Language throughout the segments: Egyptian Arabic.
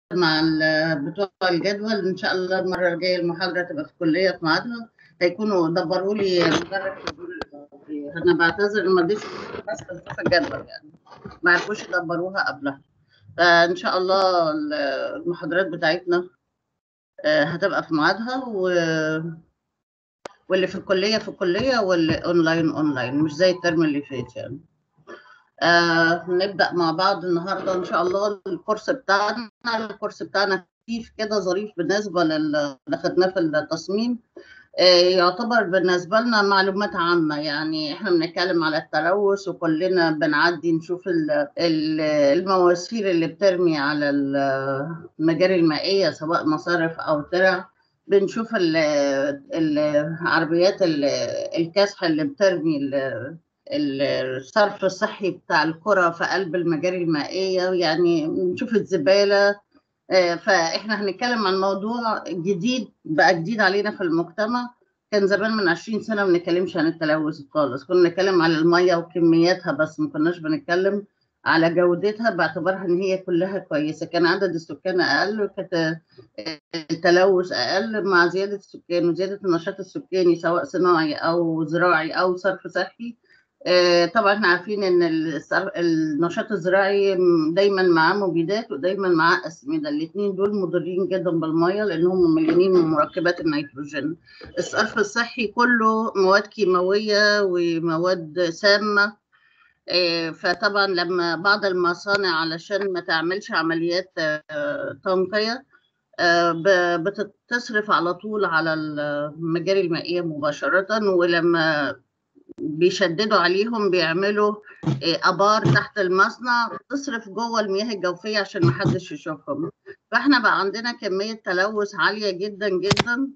مع ال- بتوع الجدول ان شاء الله المره الجايه المحاضره تبقى في الكليه في ميعادها هيكونوا دبروا لي مدرج في الدور الاضافي انا بعتذر إن ما اديتش بس في الجدول يعني ما عرفوش يدبروها قبلها فان شاء الله ال- المحاضرات بتاعتنا آه، هتبقى في ميعادها و... واللي في الكليه في الكليه واللي اونلاين اونلاين مش زي الترم اللي فات يعني آه نبدأ مع بعض النهارده إن شاء الله الكورس بتاعنا الكورس بتاعنا خفيف كده ظريف بالنسبة لل- اللي خدناه في التصميم آه يعتبر بالنسبة لنا معلومات عامة يعني إحنا بنتكلم على التلوث وكلنا بنعدي نشوف ال- ال- المواسير اللي بترمي على ال- المجاري المائية سواء مصارف أو ترع بنشوف ال- العربيات ال- الكاسحة اللي بترمي ال- الصرف الصحي بتاع القرى في قلب المجاري المائية يعني نشوف الزبالة آه، فإحنا هنتكلم عن موضوع جديد بقى جديد علينا في المجتمع كان زمان من 20 سنة ما بنتكلمش عن التلوث خالص كنا بنتكلم على المية وكمياتها بس ما كناش بنتكلم على جودتها باعتبارها ان هي كلها كويسه كان عدد السكان اقل وكانت التلوث اقل مع زياده السكان وزياده النشاط السكاني سواء صناعي او زراعي او صرف صحي آه، طبعا احنا عارفين ان الصر- النشاط الزراعي دايما معاه مبيدات ودايما معاه اسمده الاثنين دول مضرين جدا بالميه لانهم مليانين من مركبات النيتروجين الصرف الصحي كله مواد كيماويه ومواد سامه آه، فطبعا لما بعض المصانع علشان ما تعملش عمليات آه، تنقيه آه، ب- بتصرف على طول على المجاري المائيه مباشره ولما بيشددوا عليهم بيعملوا آه، ابار تحت المصنع تصرف جوه المياه الجوفيه عشان ما حدش يشوفهم فاحنا بقى عندنا كميه تلوث عاليه جدا جدا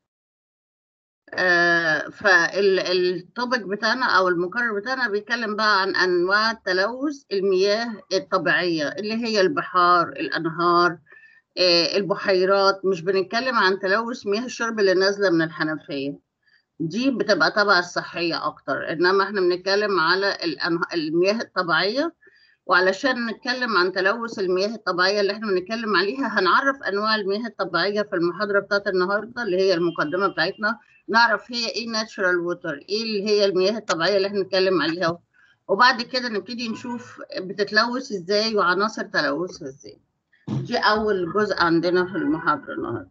فالتوبيك بتاعنا او المقرر بتاعنا بيتكلم بقى عن انواع تلوث المياه الطبيعيه اللي هي البحار الانهار آه، البحيرات مش بنتكلم عن تلوث مياه الشرب اللي نازله من الحنفيه دي بتبقى تبع الصحية أكتر إنما إحنا بنتكلم على الأنه- المياه الطبيعية وعلشان نتكلم عن تلوث المياه الطبيعية اللي إحنا بنتكلم عليها هنعرف أنواع المياه الطبيعية في المحاضرة بتاعت النهاردة اللي هي المقدمة بتاعتنا نعرف هي إيه ناتشورال ووتر إيه اللي هي المياه الطبيعية اللي إحنا بنتكلم عليها وبعد كده نبتدي نشوف بتتلوث إزاي وعناصر تلوثها إزاي دي أول جزء عندنا في المحاضرة النهاردة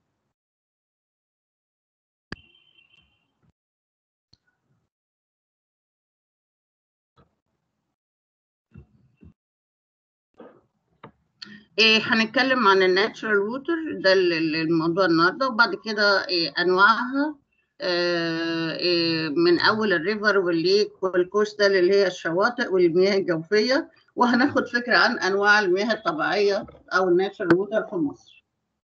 إيه هنتكلم عن الناتشرال ووتر ده ال- ال- الموضوع النهارده وبعد كده إيه انواعها آه، إيه من اول الريفر والليك والكوستال اللي هي الشواطئ والمياه الجوفيه وهناخد فكره عن انواع المياه الطبيعيه او الناتشرال ووتر في مصر.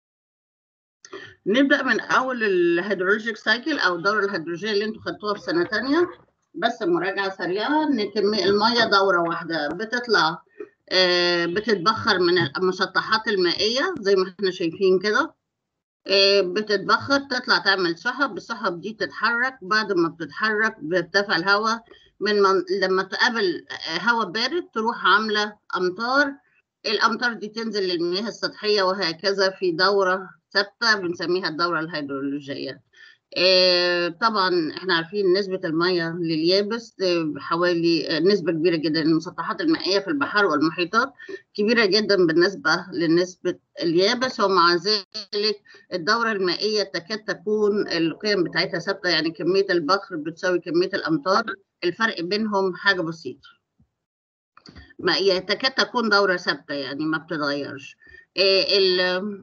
نبدا من اول الهيدرولوجيك سايكل او الدوره الهيدرولوجيه اللي انتوا خدتوها في سنه ثانيه بس مراجعه سريعه ان كميه الميه دوره واحده بتطلع آه، بتتبخر من المسطحات المائية زي ما احنا شايفين كده آه، بتتبخر تطلع تعمل سحب السحب دي تتحرك بعد ما بتتحرك بيرتفع الهواء من من لما تقابل آه، هواء بارد تروح عاملة أمطار الأمطار دي تنزل للمياه السطحية وهكذا في دورة ثابتة بنسميها الدورة الهيدرولوجية آه، طبعا احنا عارفين نسبة المية لليابس آه، حوالي آه، نسبة كبيرة جدا المسطحات المائية في البحار والمحيطات كبيرة جدا بالنسبة لنسبة اليابس ومع ذلك الدورة المائية تكاد تكون القيم بتاعتها ثابتة يعني كمية البخر بتساوي كمية الأمطار الفرق بينهم حاجة بسيطة ما هي تكاد تكون دورة ثابتة يعني ما بتتغيرش آه، ال-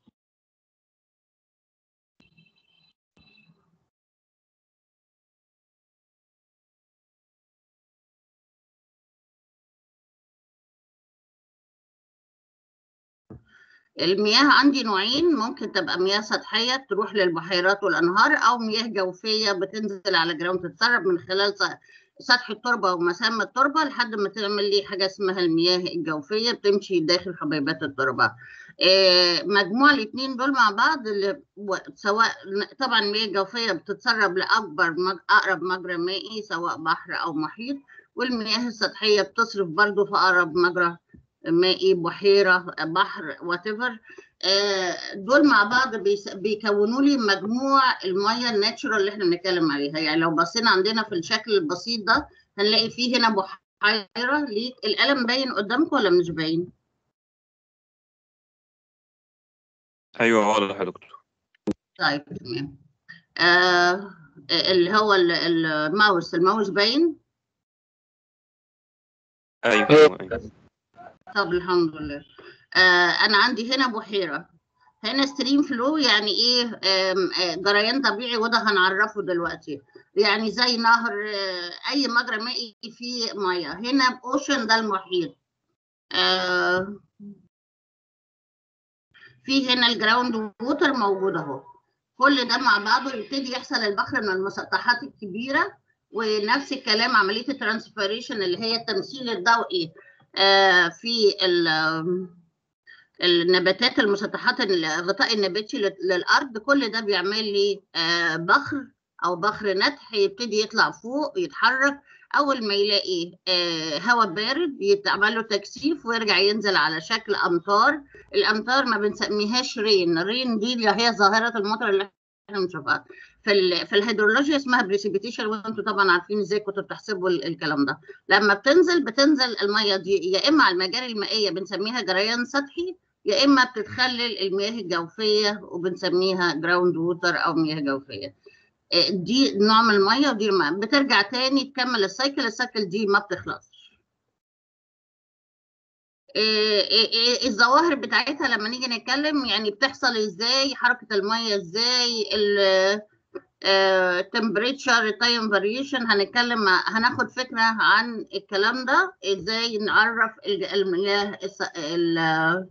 المياه عندي نوعين ممكن تبقى مياه سطحية تروح للبحيرات والأنهار أو مياه جوفية بتنزل على جراوند تتسرب من خلال س- سطح التربة ومسام التربة لحد ما تعمل لي حاجة اسمها المياه الجوفية بتمشي داخل حبيبات التربة آه، مجموع الاثنين دول مع بعض اللي و- سواء طبعا المياه الجوفية بتتسرب لأكبر مج- أقرب مجرى مائي سواء بحر أو محيط والمياه السطحية بتصرف برضو في أقرب مجرى مائي بحيره بحر وات دول مع بعض بيس- بيكونوا لي مجموع الميه الناتشورال اللي احنا بنتكلم عليها يعني لو بصينا عندنا في الشكل البسيط ده هنلاقي فيه هنا بحيره ليه القلم باين قدامكم ولا مش باين؟ ايوه واضح يا دكتور طيب تمام آه اللي هو ال- الماوس الماوس باين ايوه ايوه طب الحمد لله آه انا عندي هنا بحيره هنا ستريم فلو يعني ايه آم، آه، جريان طبيعي وده هنعرفه دلوقتي يعني زي نهر آه، اي مجرى مائي فيه ميه هنا اوشن ده المحيط آه في هنا الجراوند ووتر موجود اهو كل ده مع بعضه يبتدي يحصل البحر من المسطحات الكبيره ونفس الكلام عمليه الترانسفيريشن اللي هي التمثيل الضوئي آه في ال- النباتات المسطحات الغطاء النباتي لل- للارض كل ده بيعمل لي آه بخر او بخر نتح يبتدي يطلع فوق يتحرك اول ما يلاقي آه هواء بارد يتعمل له تكثيف ويرجع ينزل على شكل امطار الامطار ما بنسميهاش رين رين دي اللي هي ظاهره المطر اللي احنا بنشوفها في ال... في الهيدرولوجيا اسمها بريسيبيتيشن وانتم طبعا عارفين ازاي كنتوا بتحسبوا ال- الكلام ده لما بتنزل بتنزل الميه دي يا اما على المجاري المائيه بنسميها جريان سطحي يا اما بتتخلل المياه الجوفيه وبنسميها جراوند ووتر او مياه جوفيه إيه، دي نوع من الميه ودي الماء بترجع تاني تكمل السايكل السايكل دي ما بتخلصش إيه إيه إيه الظواهر بتاعتها لما نيجي نتكلم يعني بتحصل ازاي حركه الميه ازاي التمبريتشر التايم فاريشن هنتكلم مع- هناخد فكره عن الكلام ده ازاي نعرف ال- المياه الس- ال-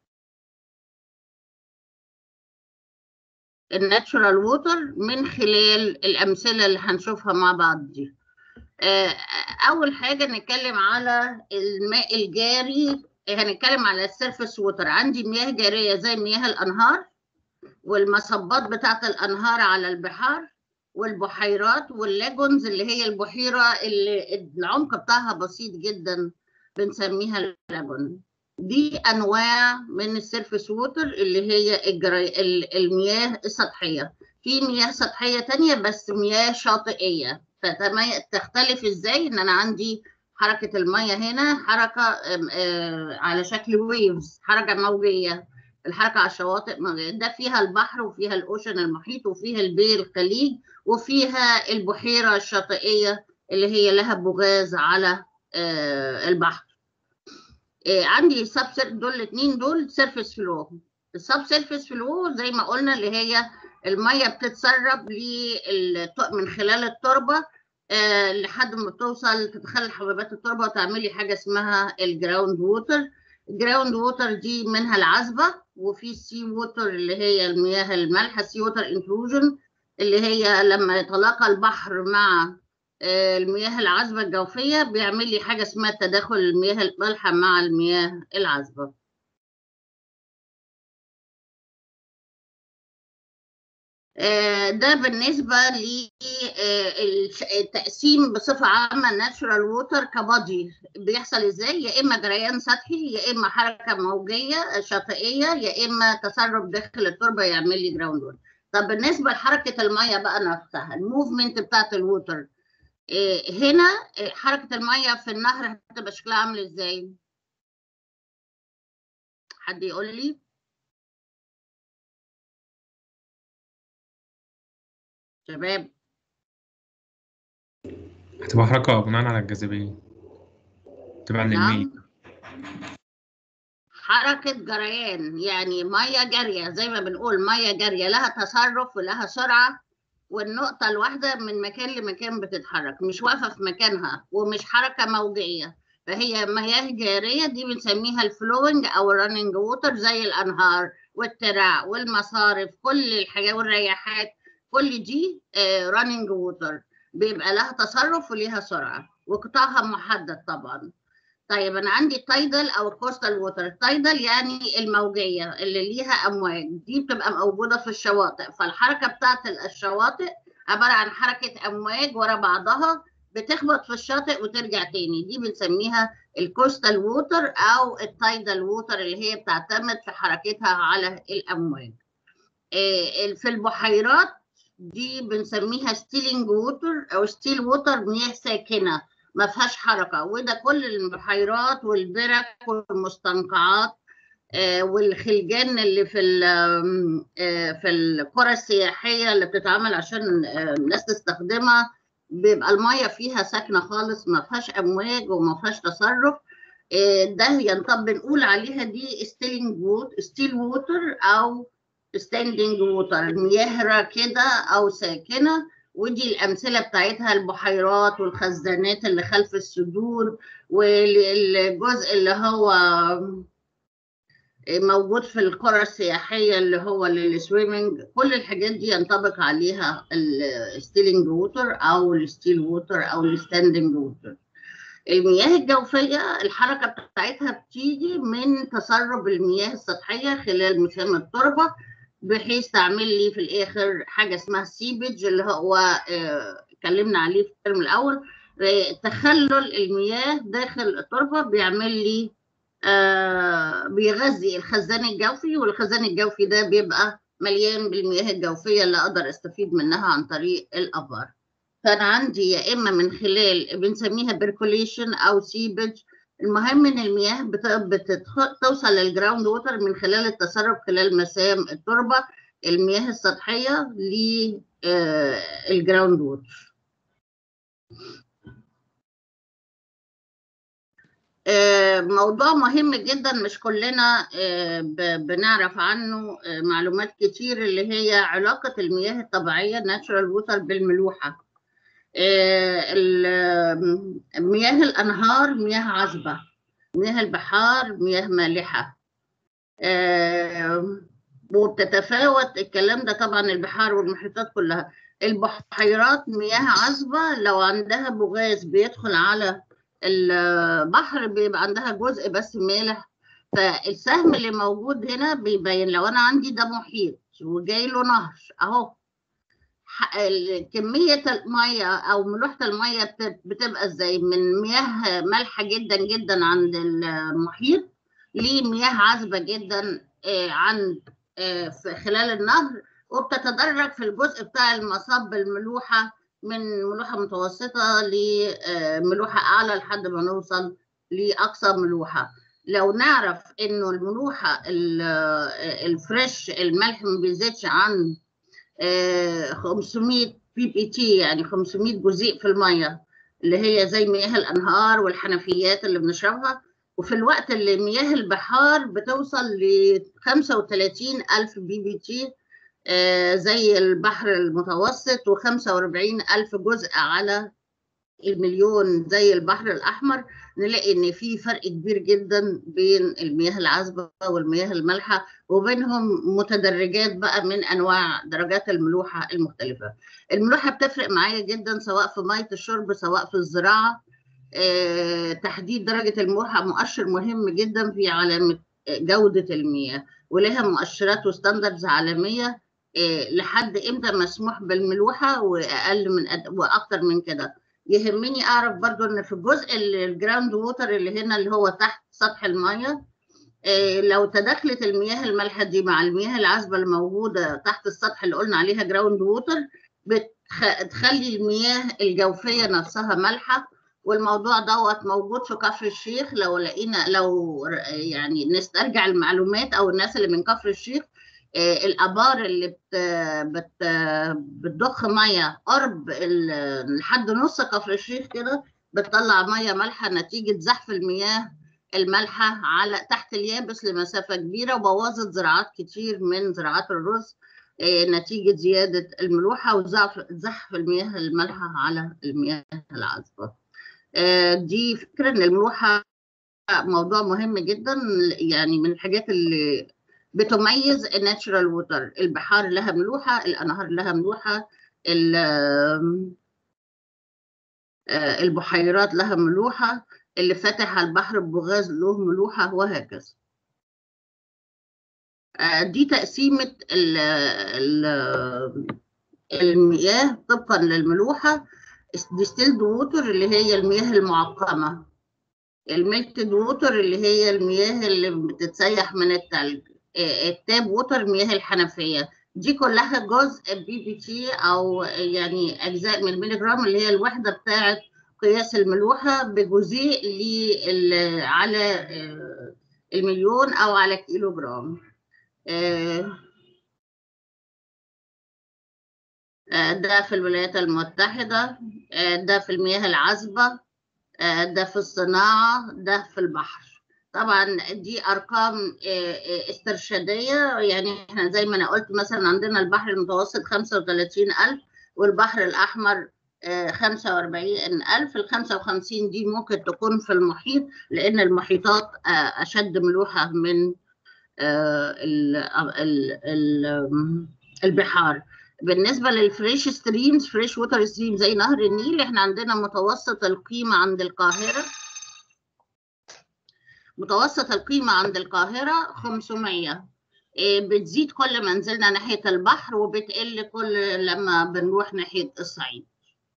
الناتشورال ووتر من خلال الامثله اللي هنشوفها مع بعض دي آه، اول حاجه نتكلم على الماء الجاري هنتكلم على السيرفس ووتر عندي مياه جاريه زي مياه الانهار والمصبات بتاعت الانهار على البحار والبحيرات واللاجونز اللي هي البحيره اللي العمق بتاعها بسيط جدا بنسميها اللاجون دي انواع من السيرفس ووتر اللي هي الجري... ال- المياه السطحيه في مياه سطحيه تانية بس مياه شاطئيه فتختلف ازاي ان انا عندي حركه الميه هنا حركه آم، آه، على شكل ويفز حركه موجيه الحركه على الشواطئ موجية. ده فيها البحر وفيها الاوشن المحيط وفيها البير الخليج وفيها البحيره الشاطئيه اللي هي لها بوغاز على آه، البحر آه، عندي سب دول الاثنين دول سيرفيس فلو السب سيرفيس فلو زي ما قلنا اللي هي الميه بتتسرب للت- من خلال التربه آه، لحد ما توصل تتخلل حبيبات التربه وتعملي حاجه اسمها الجراوند ووتر الجراوند ووتر دي منها العذبه وفي السي ووتر اللي هي المياه المالحه سي ووتر انتروجن اللي هي لما يتلاقى البحر مع آه، المياه العذبه الجوفيه بيعمل لي حاجه اسمها تداخل المياه المالحه مع المياه العذبه آه، ده بالنسبة للتقسيم بصفة عامة الناتشورال ووتر كبادي بيحصل ازاي يا اما جريان سطحي يا اما حركة موجية شاطئية يا اما تسرب داخل التربة يعمل لي جراوند ووتر طب بالنسبة لحركة المية بقى نفسها الموفمنت بتاعت الووتر آه، هنا آه، حركة المية في النهر هتبقى شكلها عامل ازاي؟ حد يقول لي؟ شباب هتبقى حركة بناء على الجاذبية تبقى للميل نعم حركة جريان يعني مية جارية زي ما بنقول مية جارية لها تصرف ولها سرعة والنقطة الواحدة من مكان لمكان بتتحرك مش واقفة في مكانها ومش حركة موجية فهي مياه جارية دي بنسميها الفلوينج أو الرننج ووتر زي الأنهار والترع والمصارف كل الحاجات والرياحات كل دي رننج ووتر بيبقى لها تصرف وليها سرعة وقطاعها محدد طبعا طيب انا عندي التايدل او الكوستال ووتر التايدل يعني الموجيه اللي ليها امواج دي بتبقى موجوده في الشواطئ فالحركه بتاعت الشواطئ عباره عن حركه امواج ورا بعضها بتخبط في الشاطئ وترجع تاني دي بنسميها الكوستال ووتر او التايدال ووتر اللي هي بتعتمد في حركتها على الامواج آه، في البحيرات دي بنسميها ستيلينج ووتر او ستيل ووتر مياه ساكنه ما فيهاش حركه وده كل البحيرات والبرك والمستنقعات آه، والخلجان اللي في ال- آم، آه، في القرى السياحيه اللي بتتعمل عشان آه، الناس تستخدمها بيبقى الميه فيها ساكنه خالص ما فيهاش امواج وما فيهاش تصرف آه، ده ينطبق بنقول عليها دي ستيلينج ووت ستيل ووتر او ستاندينج ووتر مياه راكده او ساكنه ودي الامثله بتاعتها البحيرات والخزانات اللي خلف السدود والجزء اللي هو موجود في القرى السياحيه اللي هو للسويمنج كل الحاجات دي ينطبق عليها الستيلينج ووتر او الستيل ووتر او الستاندينج ووتر المياه الجوفيه الحركه بتاعتها بتيجي من تسرب المياه السطحيه خلال مسام التربه بحيث تعمل لي في الاخر حاجه اسمها سيبج اللي هو آه، اتكلمنا عليه في الترم الاول آه، تخلل المياه داخل التربه بيعمل لي آه، بيغذي الخزان الجوفي والخزان الجوفي ده بيبقى مليان بالمياه الجوفيه اللي اقدر استفيد منها عن طريق الابار فانا عندي يا اما من خلال بنسميها بيركوليشن او سيبج المهم ان المياه بتوصل للجراوند ووتر من خلال التسرب خلال مسام التربه المياه السطحيه للجراوند ووتر آه، موضوع مهم جدا مش كلنا آه، ب- بنعرف عنه آه، معلومات كتير اللي هي علاقة المياه الطبيعية natural water بالملوحة آه، ال- مياه الأنهار مياه عذبة مياه البحار مياه مالحة آه، وبتتفاوت الكلام ده طبعا البحار والمحيطات كلها البحيرات مياه عذبة لو عندها بغاز بيدخل على البحر بيبقى عندها جزء بس مالح فالسهم اللي موجود هنا بيبين لو انا عندي ده محيط وجاي له نهر اهو ح- ال- كمية المية أو ملوحة المية بت- بتبقى ازاي من مياه مالحة جدا جدا عند المحيط لمياه عذبة جدا آه، عند آه، في خلال النهر وبتتدرج في الجزء بتاع المصب الملوحة من ملوحة متوسطة لملوحة أعلى لحد ما نوصل لأقصى ملوحة لو نعرف إنه الملوحة ال- الفريش الملح ما بيزيدش عن آه، 500 بي بي تي يعني 500 جزيء في المية اللي هي زي مياه الأنهار والحنفيات اللي بنشربها وفي الوقت اللي مياه البحار بتوصل ل 35 ألف بي بي تي آه، زي البحر المتوسط و45 ألف جزء على المليون زي البحر الأحمر نلاقي إن في فرق كبير جدا بين المياه العذبة والمياه المالحة وبينهم متدرجات بقى من أنواع درجات الملوحة المختلفة الملوحة بتفرق معايا جدا سواء في مية الشرب سواء في الزراعة آه، تحديد درجة الملوحة مؤشر مهم جدا في علامة آه، جودة المياه ولها مؤشرات وستاندردز عالمية آه، لحد امتى مسموح بالملوحة وأقل من أد... وأكتر من كده يهمني أعرف برضو إن في الجزء ال- الجراوند ووتر اللي هنا اللي هو تحت سطح المية آه، لو تداخلت المياه المالحة دي مع المياه العذبة الموجودة تحت السطح اللي قلنا عليها جراوند ووتر بتخلي المياه الجوفية نفسها مالحة والموضوع دوت موجود في كفر الشيخ لو لقينا لو ر- يعني نسترجع المعلومات او الناس اللي من كفر الشيخ آه، الابار اللي بت بت بتضخ ميه قرب ال- لحد نص كفر الشيخ كده بتطلع ميه مالحه نتيجه زحف المياه المالحه على تحت اليابس لمسافه كبيره وبوظت زراعات كتير من زراعات الرز آه، نتيجه زياده الملوحه وزحف زحف المياه المالحه على المياه العذبه. آه، دي فكره ان الملوحه موضوع مهم جدا يعني من الحاجات اللي بتميز الناتشرال ووتر البحار لها ملوحه الانهار لها ملوحه ال- آه، البحيرات لها ملوحه اللي فاتح على البحر بغاز له ملوحه وهكذا آه، دي تقسيمه ال- ال- المياه طبقا للملوحه ديستيلد ووتر اللي هي المياه المعقمة الميلتد ووتر اللي هي المياه اللي بتتسيح من التلج آه، التاب ووتر المياه الحنفية دي كلها جزء بي بي تي او يعني اجزاء من الميلي جرام اللي هي الوحده بتاعه قياس الملوحه بجزيء لل- على آه، المليون او على كيلو جرام آه، آه، ده في الولايات المتحده آه، ده في المياه العذبه آه، ده في الصناعه ده في البحر طبعا دي ارقام آه، آه، استرشاديه يعني احنا زي ما انا قلت مثلا عندنا البحر المتوسط 35000 والبحر الاحمر آه، 45000 ال 55 دي ممكن تكون في المحيط لان المحيطات آه، اشد ملوحه من آه، ال- ال- ال- البحار بالنسبه للفريش ستريمز فريش ووتر ستريم زي نهر النيل احنا عندنا متوسط القيمه عند القاهره متوسط القيمة عند القاهرة 500 إيه، بتزيد كل ما نزلنا ناحية البحر وبتقل كل لما بنروح ناحية الصعيد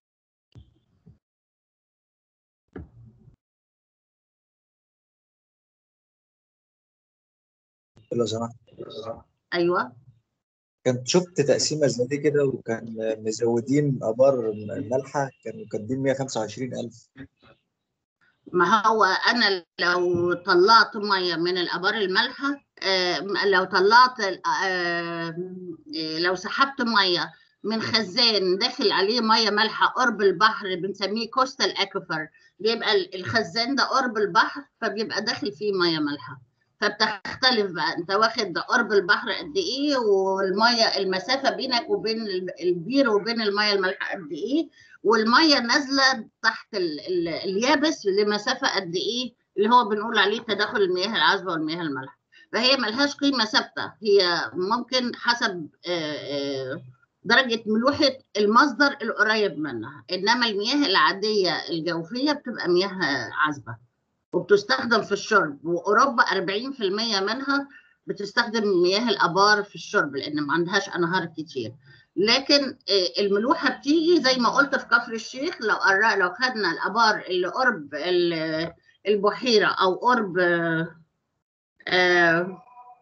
لو سمحت أيوة كنت شفت تقسيمة زي دي كده وكان مزودين آبار مالحة كانوا كاتبين 125000 ما هو أنا لو طلعت مية من الآبار المالحة آه، لو طلعت آه، آه، لو سحبت مية من خزان داخل عليه مية مالحة قرب البحر بنسميه كوستال اكوفر بيبقى الخزان ده قرب البحر فبيبقى داخل فيه مية مالحة فبتختلف بقى انت واخد قرب البحر قد ايه والميه المسافه بينك وبين ال- البير وبين الميه المالحه قد ايه والميه نازله تحت ال ال اليابس لمسافه قد ايه اللي هو بنقول عليه تداخل المياه العذبه والمياه المالحه فهي ملهاش قيمه ثابته هي ممكن حسب آه، آه، درجه ملوحه المصدر القريب منها انما المياه العاديه الجوفيه بتبقى مياه عذبه وبتستخدم في الشرب واوروبا 40% منها بتستخدم مياه الابار في الشرب لان ما عندهاش انهار كتير لكن آه، الملوحه بتيجي زي ما قلت في كفر الشيخ لو قرا لو خدنا الابار اللي قرب ال- البحيره او قرب آه، آه،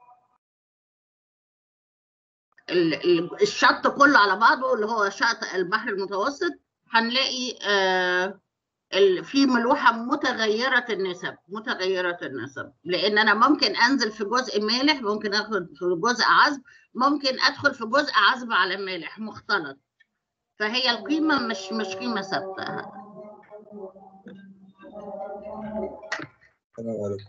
ال- ال- الشط كله على بعضه اللي هو شاطئ البحر المتوسط هنلاقي آه، ال- في ملوحة متغيرة النسب متغيرة النسب لأن أنا ممكن أنزل في جزء مالح ممكن أدخل في جزء عذب ممكن أدخل في جزء عذب على مالح مختلط فهي القيمة مش مش قيمة ثابتة تمام عليكم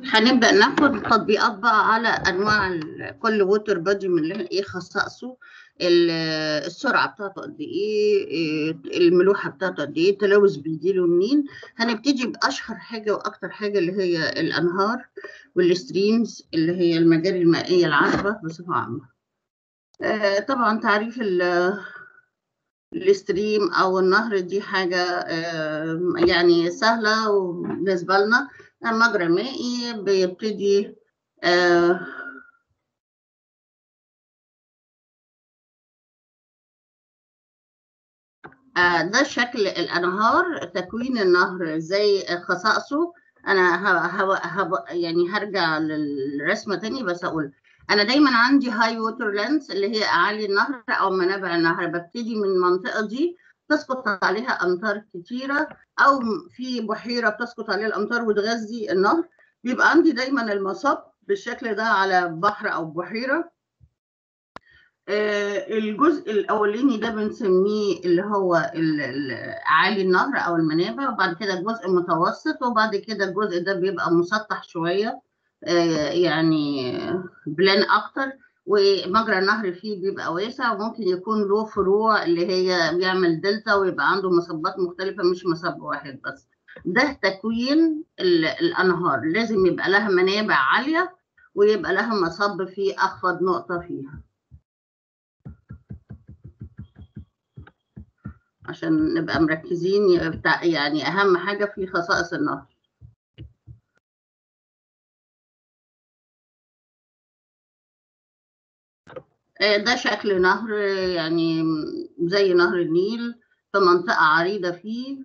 هنبدأ ناخد تطبيقات بقى على أنواع ال- كل ووتر بادي من اللي إيه خصائصه ال- السرعة بتاعته قد إيه إيه، الملوحة بتاعته قد إيه التلوث بيجيله منين هنبتدي بأشهر حاجة وأكتر حاجة اللي هي الأنهار والستريمز اللي هي المجاري المائية العذبة بصفة عامة آه، طبعا تعريف ال- الستريم أو النهر دي حاجة آه، يعني سهلة وبالنسبة لنا مجرى مائي بيبتدي آه، آه، ده شكل الأنهار تكوين النهر زي خصائصه أنا ه- ه- ه- يعني هرجع للرسمة تاني بس أقول أنا دايما عندي هاي ووتر لانس اللي هي أعالي النهر أو منابع النهر ببتدي من المنطقة دي تسقط عليها أمطار كتيرة أو في بحيرة بتسقط عليها الأمطار وتغذي النهر بيبقى عندي دايما المصب بالشكل ده على بحر أو بحيرة آه، الجزء الأولاني ده بنسميه اللي هو ال- ال- أعالي النهر أو المنابع وبعد كده الجزء المتوسط وبعد كده الجزء ده بيبقى مسطح شوية آه، يعني بلان أكتر ومجرى النهر فيه بيبقى واسع وممكن يكون له فروع اللي هي بيعمل دلتا ويبقى عنده مصبات مختلفة مش مصب واحد بس ده تكوين ال- الأنهار لازم يبقى لها منابع عالية ويبقى لها مصب في أخفض نقطة فيها عشان نبقى مركزين بتاع يعني أهم حاجة في خصائص النهر آه، ده شكل نهر آه، يعني زي نهر النيل في منطقة عريضة فيه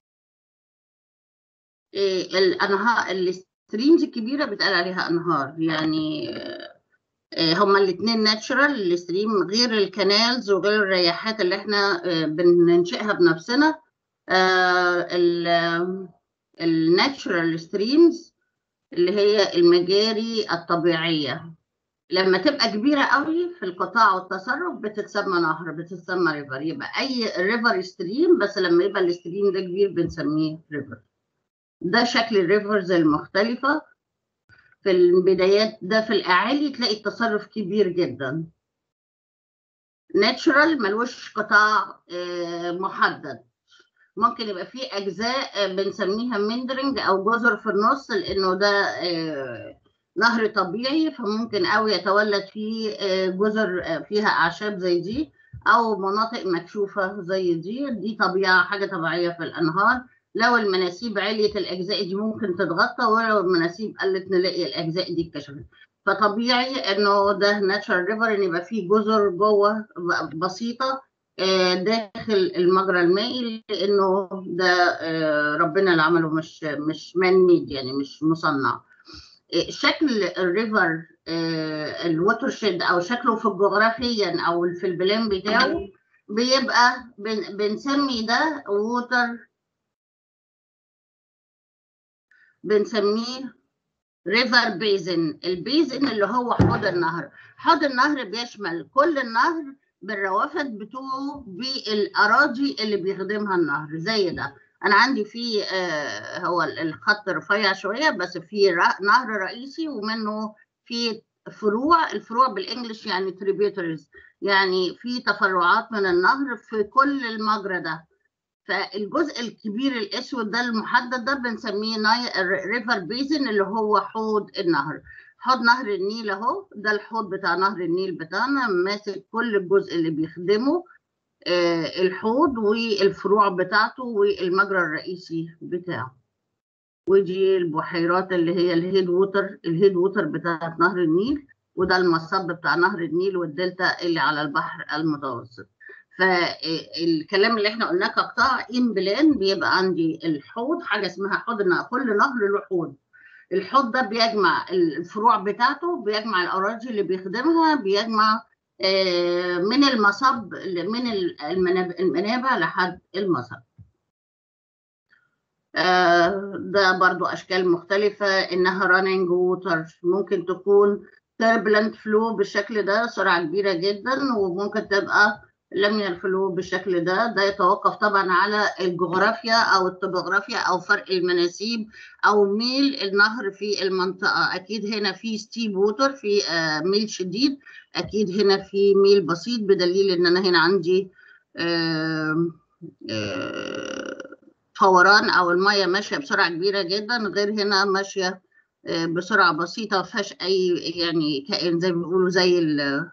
آه، الأنهار الستريمز الكبيرة بيتقال عليها أنهار يعني آه، آه، هما الاتنين ناتشرال الستريم غير الكنالز وغير الرياحات اللي احنا آه، بننشئها بنفسنا الناتشرال ستريمز اللي هي المجاري الطبيعية لما تبقى كبيرة قوي في القطاع والتصرف بتتسمى نهر بتتسمى ريفر يبقى أي ريفر ستريم بس لما يبقى الستريم ده كبير بنسميه ريفر ده شكل الريفرز المختلفة في البدايات ده في الأعالي تلاقي التصرف كبير جدا ناتشرال ملوش قطاع آه، محدد ممكن يبقى فيه أجزاء آه، بنسميها مندرنج أو جزر في النص لأنه ده آه، نهر طبيعي فممكن قوي يتولد فيه آه، جزر آه، فيها أعشاب زي دي أو مناطق مكشوفة زي دي دي طبيعة حاجة طبيعية في الأنهار لو المناسيب عليت الأجزاء دي ممكن تتغطى ولو المناسيب قلت نلاقي الأجزاء دي اتكشفت فطبيعي إنه ده ناتشرال ريفر إن يبقى فيه جزر جوه ب- بسيطة آه، داخل المجرى المائي لأنه ده آه، ربنا اللي عمله مش مش مان ميد يعني مش مصنع آه، شكل الريفر الووتر شيد او شكله في الجغرافيا او في البلان بتاعه بيبقى بن- بنسمي ده ووتر بنسميه ريفر بيزن البيزن اللي هو حوض النهر حوض النهر بيشمل كل النهر بالروافد بتوعه بالاراضي اللي بيخدمها النهر زي ده انا عندي في آه، هو الخط رفيع شويه بس في ر- نهر رئيسي ومنه في فروع الفروع بالانجلش يعني tributaries يعني في تفرعات من النهر في كل المجرى ده فالجزء الكبير الاسود ده المحدد ده بنسميه ريفر بيزن اللي هو حوض النهر حوض نهر النيل اهو ده الحوض بتاع نهر النيل بتاعنا ماسك كل الجزء اللي بيخدمه آه، الحوض والفروع بتاعته والمجرى الرئيسي بتاعه ودي البحيرات اللي هي الهيد ووتر الهيد ووتر بتاعت نهر النيل وده المصب بتاع نهر النيل والدلتا اللي على البحر المتوسط فالكلام اللي احنا قلناه كقطاع ان بلان بيبقى عندي الحوض حاجه اسمها حوض النهر كل نهر له حوض الحوض ده بيجمع الفروع بتاعته بيجمع الاراضي اللي بيخدمها بيجمع آه، من المصب من المناب- المنابع لحد المصب آه، ده برضو أشكال مختلفة إنها رانينج ووتر ممكن تكون turbulent فلو بالشكل ده سرعة كبيرة جدا وممكن تبقى لامينار فلو بالشكل ده ده يتوقف طبعا على الجغرافيا او الطبوغرافيا او فرق المناسيب او ميل النهر في المنطقه اكيد هنا في ستيب ووتر في آه، ميل شديد اكيد هنا في ميل بسيط بدليل ان انا هنا عندي آم، آه، فوران او الميه ماشيه بسرعه كبيره جدا غير هنا ماشيه آه، بسرعه بسيطه ما فيهاش اي يعني كائن زي ما بيقولوا زي ال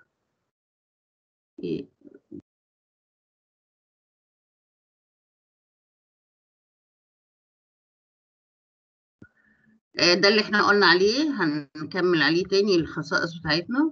آه، ده اللي احنا قلنا عليه هنكمل عليه تاني الخصائص بتاعتنا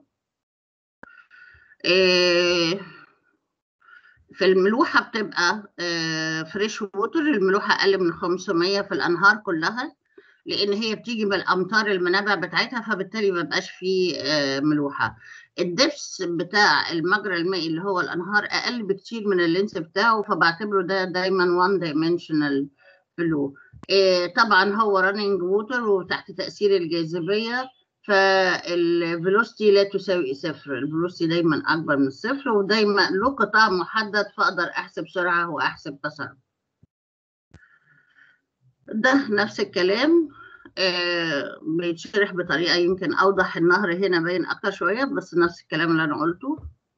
آه، في الملوحة بتبقى فريش ووتر الملوحة أقل من 500 في الأنهار كلها لأن هي بتيجي من الأمطار المنابع بتاعتها فبالتالي ما بقاش فيه آه، ملوحة الدبس بتاع المجرى المائي اللي هو الأنهار أقل بكتير من اللينس بتاعه فبعتبره ده دايما one dimensional flow آه، طبعا هو رانينج ووتر وتحت تأثير الجاذبية فالفيلوسيتي لا تساوي صفر الفيلوسيتي دايما أكبر من الصفر ودايما له قطاع محدد فأقدر أحسب سرعة وأحسب تسارع ده نفس الكلام آه بيتشرح بطريقة يمكن أوضح النهر هنا باين أكتر شوية بس نفس الكلام اللي أنا قلته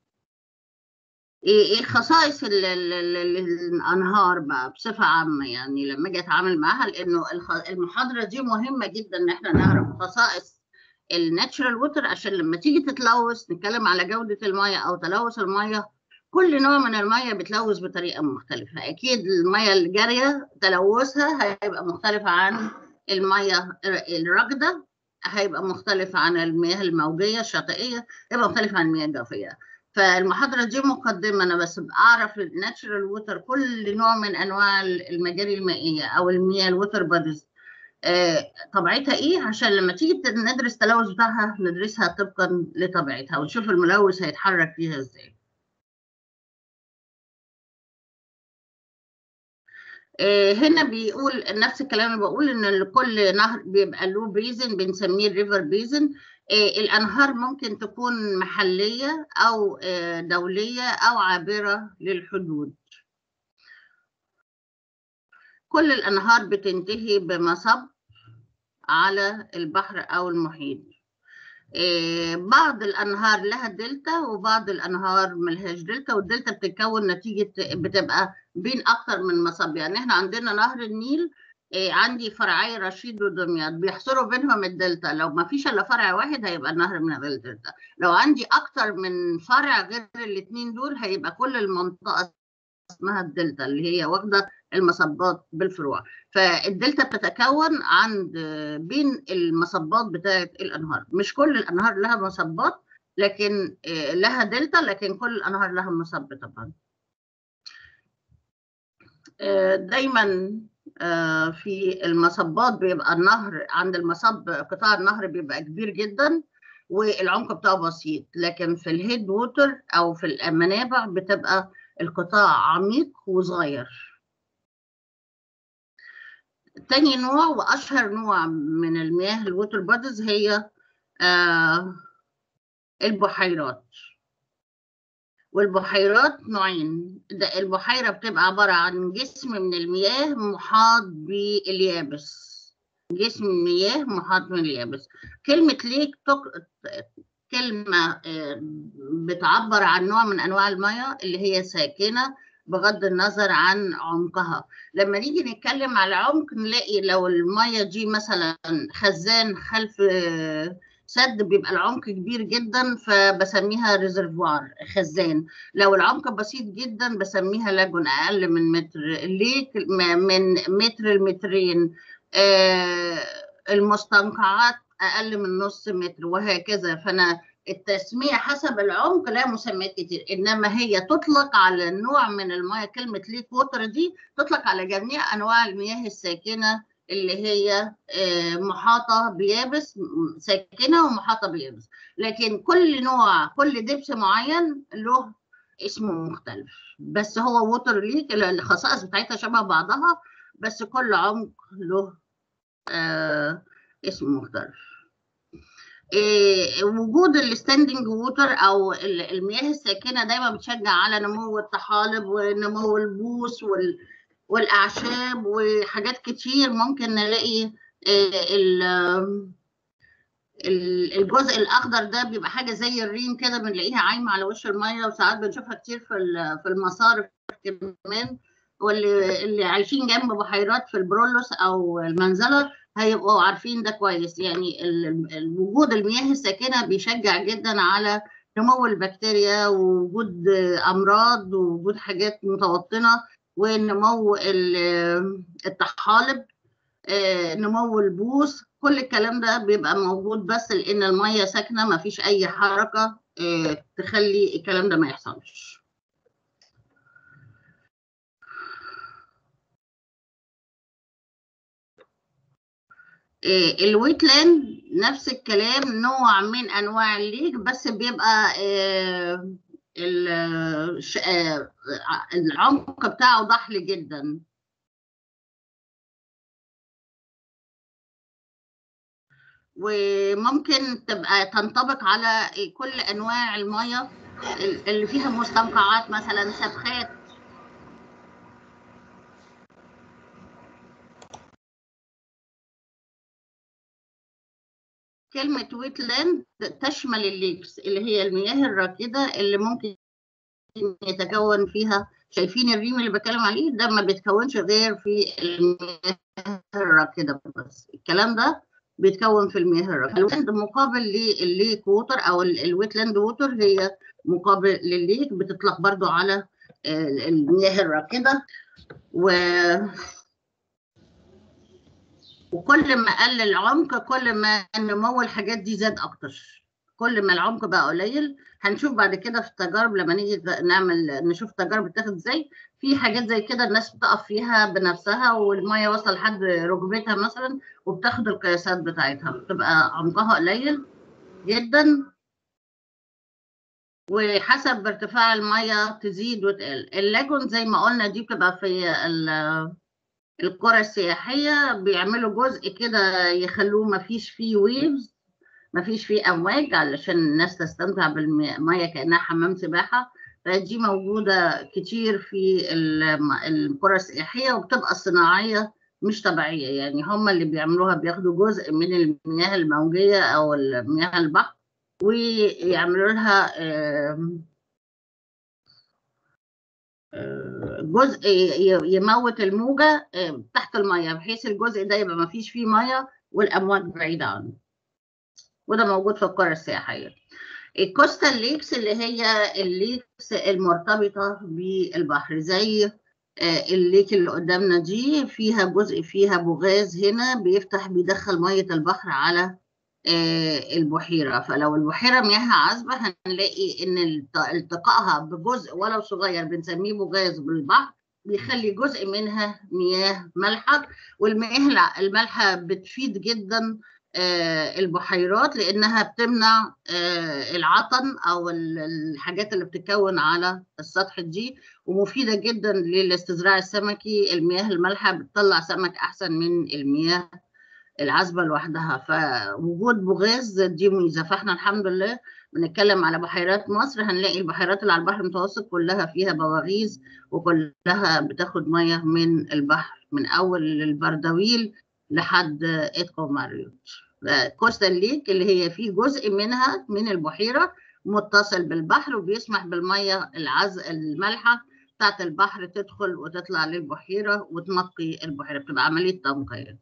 ايه إيه خصائص ال- ال- ال- ال- الانهار بقى بصفه عامه يعني لما اجي اتعامل معاها لانه الخ- المحاضره دي مهمه جدا ان احنا نعرف خصائص الناتشرال ووتر عشان لما تيجي تتلوث نتكلم على جوده الميه او تلوث الميه كل نوع من الميه بتلوث بطريقه مختلفه اكيد الميه الجاريه تلوثها هيبقى مختلف عن الميه الراكده هيبقى مختلف عن المياه الموجيه الشاطئيه هيبقى مختلف عن المياه الجوفيه فالمحاضرة دي مقدمة أنا بس أعرف الناتشرال ووتر كل نوع من أنواع المجاري المائية أو المياه الووتر باديز آه، طبيعتها إيه عشان لما تيجي ندرس التلوث بتاعها ندرسها طبقا لطبيعتها ونشوف الملوث هيتحرك فيها إزاي. آه، هنا بيقول نفس الكلام اللي بقول ان لكل نهر بيبقى له بيزن بنسميه الريفر بيزن الانهار ممكن تكون محليه او آه، دوليه او عابره للحدود كل الانهار بتنتهي بمصب على البحر او المحيط آه، بعض الانهار لها دلتا وبعض الانهار ملهاش دلتا والدلتا بتتكون نتيجه بتبقى بين اكتر من مصب يعني احنا عندنا نهر النيل آه، عندي فرعي رشيد ودمياط بيحصروا بينهم الدلتا لو ما فيش الا فرع واحد هيبقى النهر من غير الدلتا لو عندي اكتر من فرع غير الاثنين دول هيبقى كل المنطقه اسمها الدلتا اللي هي واخده المصبات بالفروع فالدلتا بتتكون عند بين المصبات بتاعه الانهار مش كل الانهار لها مصبات لكن آه، لها دلتا لكن كل الانهار لها مصب طبعا آه، دايما آه، في المصبات بيبقى النهر عند المصب قطاع النهر بيبقى كبير جدا والعمق بتاعه بسيط لكن في الهيد ووتر او في المنابع بتبقى القطاع عميق وصغير تاني نوع واشهر نوع من المياه الووتر بوديز هي آه البحيرات والبحيرات نوعين ده البحيرة بتبقى عبارة عن جسم من المياه محاط باليابس جسم مياه محاط من اليابس كلمة ليك تق... كلمة آه، بتعبر عن نوع من أنواع المياه اللي هي ساكنة بغض النظر عن عمقها لما نيجي نتكلم على عمق نلاقي لو المية دي مثلا خزان خلف آه، سد بيبقى العمق كبير جدا فبسميها ريزرفوار خزان لو العمق بسيط جدا بسميها لاجون اقل من متر ليك م- من متر لمترين آه، المستنقعات اقل من نص متر وهكذا فانا التسميه حسب العمق لها مسميات كتير انما هي تطلق على نوع من المياه كلمه ليك ووتر دي تطلق على جميع انواع المياه الساكنه اللي هي آه، محاطه بيابس م- ساكنه ومحاطه بيابس لكن كل نوع كل دبس معين له اسمه مختلف بس هو ووتر ليك الخصائص بتاعتها شبه بعضها بس كل عمق له آه اسم مختلف إيه، وجود الستاندنج ووتر او ال- المياه الساكنه دايما بتشجع على نمو الطحالب ونمو البوس وال- والاعشاب وحاجات كتير ممكن نلاقي إيه، ال- ال- الجزء الاخضر ده بيبقى حاجه زي الريم كده بنلاقيها عايمه على وش الميه وساعات بنشوفها كتير في ال- في المصارف كمان واللي اللي عايشين جنب بحيرات في البرولوس او المنزله هيبقوا عارفين ده كويس يعني ال- ال- وجود المياه الساكنه بيشجع جدا على نمو البكتيريا ووجود امراض ووجود حاجات متوطنه ونمو ال- الطحالب آه، نمو البوس كل الكلام ده بيبقى موجود بس لان الميه ساكنه ما فيش اي حركه آه، تخلي الكلام ده ما يحصلش آه، الويتلاند نفس الكلام نوع من انواع الليك بس بيبقى آه، ال- ش- آه، العمق بتاعه ضحل جدا وممكن تبقى تنطبق على كل انواع الميه اللي فيها مستنقعات مثلا سبخات كلمة ويتلاند تشمل الليكس اللي هي المياه الراكدة اللي ممكن يتكون فيها شايفين الريم اللي بتكلم عليه ده ما بيتكونش غير في المياه الراكدة بس الكلام ده بيتكون في المياه الراكدة الويتلاند مقابل للليك ووتر او ال- الويتلاند ووتر هي مقابل للليك بتطلق برضو على آه، المياه الراكدة و وكل ما قل العمق كل ما نمو الحاجات دي زاد اكتر كل ما العمق بقى قليل هنشوف بعد كده في التجارب لما نيجي نعمل نشوف تجارب بتاخد ازاي في حاجات زي كده الناس بتقف فيها بنفسها والميه وصل لحد ركبتها مثلا وبتاخد القياسات بتاعتها بتبقى عمقها قليل جدا وحسب ارتفاع الميه تزيد وتقل اللاجون زي ما قلنا دي بتبقى في ال- القرى السياحية بيعملوا جزء كده يخلوه مفيش فيه ويفز مفيش فيه أمواج علشان الناس تستمتع بالمية كأنها حمام سباحة فدي موجودة كتير في الم- القرى السياحية وبتبقى صناعية مش طبيعية يعني هم اللي بيعملوها بياخدوا جزء من المياه الموجية أو المياه البحر ويعملوا لها آم، جزء ي- يموت الموجة آه، تحت المية بحيث الجزء ده يبقى ما فيش فيه مية والأمواج بعيدة عنه وده موجود في القرى السياحية الكوستال ليكس اللي هي الليكس المرتبطة بالبحر زي آه، الليك اللي قدامنا دي فيها جزء فيها بوغاز هنا بيفتح بيدخل مية البحر على آه، البحيرة فلو البحيرة مياهها عذبة هنلاقي إن الت- التقائها بجزء ولو صغير بنسميه بوغاز بالبحر بيخلي جزء منها مياه مالحة والمياه الع- المالحة بتفيد جدا آه، البحيرات لأنها بتمنع آه، العطن أو ال- الحاجات اللي بتتكون على السطح دي ومفيدة جدا للاستزراع السمكي المياه المالحة بتطلع سمك أحسن من المياه العذبة لوحدها فوجود بوغاز دي ميزة فاحنا الحمد لله بنتكلم على بحيرات مصر هنلاقي البحيرات اللي على البحر المتوسط كلها فيها بواغيز وكلها بتاخد مية من البحر من أول البردويل لحد إيدكو ماريوت كوستال ليك اللي هي فيه جزء منها من البحيرة متصل بالبحر وبيسمح بالمية العز المالحة بتاعت البحر تدخل وتطلع للبحيرة وتنقي البحيرة بتبقى عملية تنقية